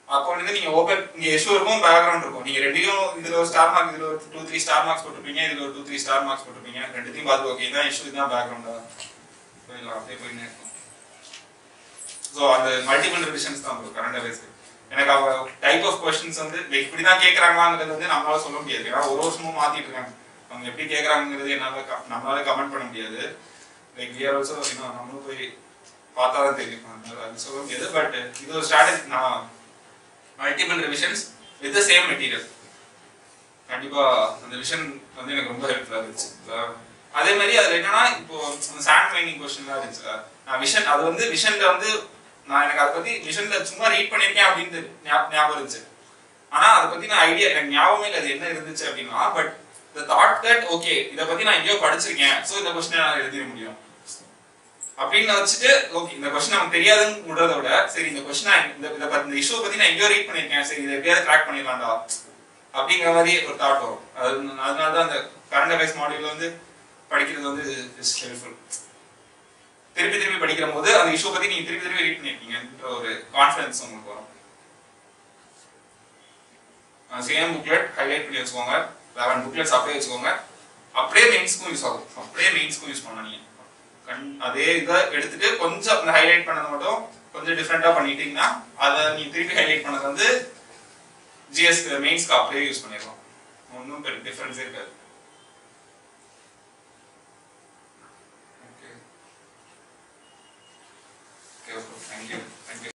அப்போ வந்து நீங்க ஓபன் இங்க எஷ்யூ இருக்கும் பேக்ரவுண்ட் இருக்கும் நீங்க ரெண்டையும் இதுல ஒரு ஸ்டார் மார்க் இதுல ஒரு டூ த்ரீ ஸ்டார் மார்க்ஸ் போட்டிருப்பீங்க இதுல ஒரு டூ த்ரீ ஸ்டார் மார்க்ஸ் போட்டிருப்பீங்க ரெண்டுத்தையும் பார்த்து ஓகே இதான் இஷ்யூ இதான் பேக்ரவுண்டா போயிடலாம் அப்படியே போயின்னு இருக்கும் ஸோ அந்த மல்டிபிள் ரிவிஷன்ஸ் தான் இருக்கும் கரண்ட் அஃபேர்ஸ் எனக்கு அவங்க டைப் ஆஃப் கொஸ்டின்ஸ் வந்து இப்படி தான் கேட்குறாங்களாங்கிறது வந்து நம்மளால சொல்ல முடியாது ஏன்னா ஒரு வருஷமும் மாத்திட்டு இருக்காங்க அவங்க எப்படி கேட்குறாங்கிறது என்னால க- நம்மளால கமெண்ட் பண்ண முடியாது லைக் விஆர் ஆல்சோ நம்மளும் போய் பார்த்தா தான் தெரியும் அதனால அது சொல்ல முடியாது பட் இது ஒரு ஸ்ட்ராட்டஜி நான் multiple revisions with the same material கண்டிப்பா அந்த விஷன் வந்து எனக்கு ரொம்ப ஹெல்ப்ஃபுல்லா இருந்துச்சு அஹ் அதே மாதிரி அதுல என்னன்னா இப்போ அந்த சாண்ட் மைனிங் கொஸ்டின்லாம் இருந்துச்சு நான் விஷன் அது வந்து விஷன்ல வந்து நான் எனக்கு அதை பத்தி விஷன்ல சும்மா ரீட் பண்ணிருக்கேன் அப்படின்னு ஞா- ஞாபகம் இருந்துச்சு ஆனா அதை பத்தி நான் ஐடியா எனக்கு ஞாபகமே இல்லை அது என்ன இருந்துச்சு அப்படின்னா but the thought that okay இதை பத்தி நான் எங்கேயோ படிச்சிருக்கேன் சோ இந்த கொஸ்டினை நான் எழுதிட முடியும் அப்படின்னு வச்சுட்டு ஓகே இந்த கொஸ்டின் நமக்கு தெரியாதுன்னு விடுறத விட சரி இந்த கொஸ்டின் இந்த இதை பத்தி இந்த இஷ்யூ பத்தி நான் எங்கேயோ ரீட் பண்ணிருக்கேன் சரி இதை எப்படியாவது கிராக் பண்ணிடலாம்டா அப்படிங்கிற மாதிரி ஒரு தாட் வரும் அது அதனால தான் அந்த கரண்ட் அஃபேர்ஸ் மாடியூல் வந்து படிக்கிறது வந்து இஸ் ஹெல்ப்ஃபுல் திருப்பி திருப்பி படிக்கிற போது அந்த இஷ்யூ பத்தி நீங்க திருப்பி திருப்பி ரீட் பண்ணிருக்கீங்கன்ற ஒரு கான்ஃபிடன்ஸ் உங்களுக்கு வரும் சேம் புக்லெட் ஹைலைட் பண்ணி வச்சுக்கோங்க லெவன் புக்லெட்ஸ் அப்படியே வச்சுக்கோங்க அப்படியே மெயின்ஸ்க்கும் யூஸ் ஆகும் அப்படியே மெயின்ஸ்க்கும் யூஸ் பண்ணலாம் நீங்க கண் அதே இதை எடுத்துட்டு கொஞ்சம் அந்த ஹைலைட் பண்ணது மட்டும் கொஞ்சம் டிஃப்ரெண்டா பண்ணிட்டீங்கன்னா அதை நீ திருப்பி ஹைலைட் பண்ணது வந்து ஜிஎஸ் மெயின்ஸ்க்கு அப்படியே யூஸ் பண்ணிடலாம் ஒன்றும் டிஃபரன்ஸே இருக்காது ஓகே ஓகே தேங்க்யூ தேங்க்யூ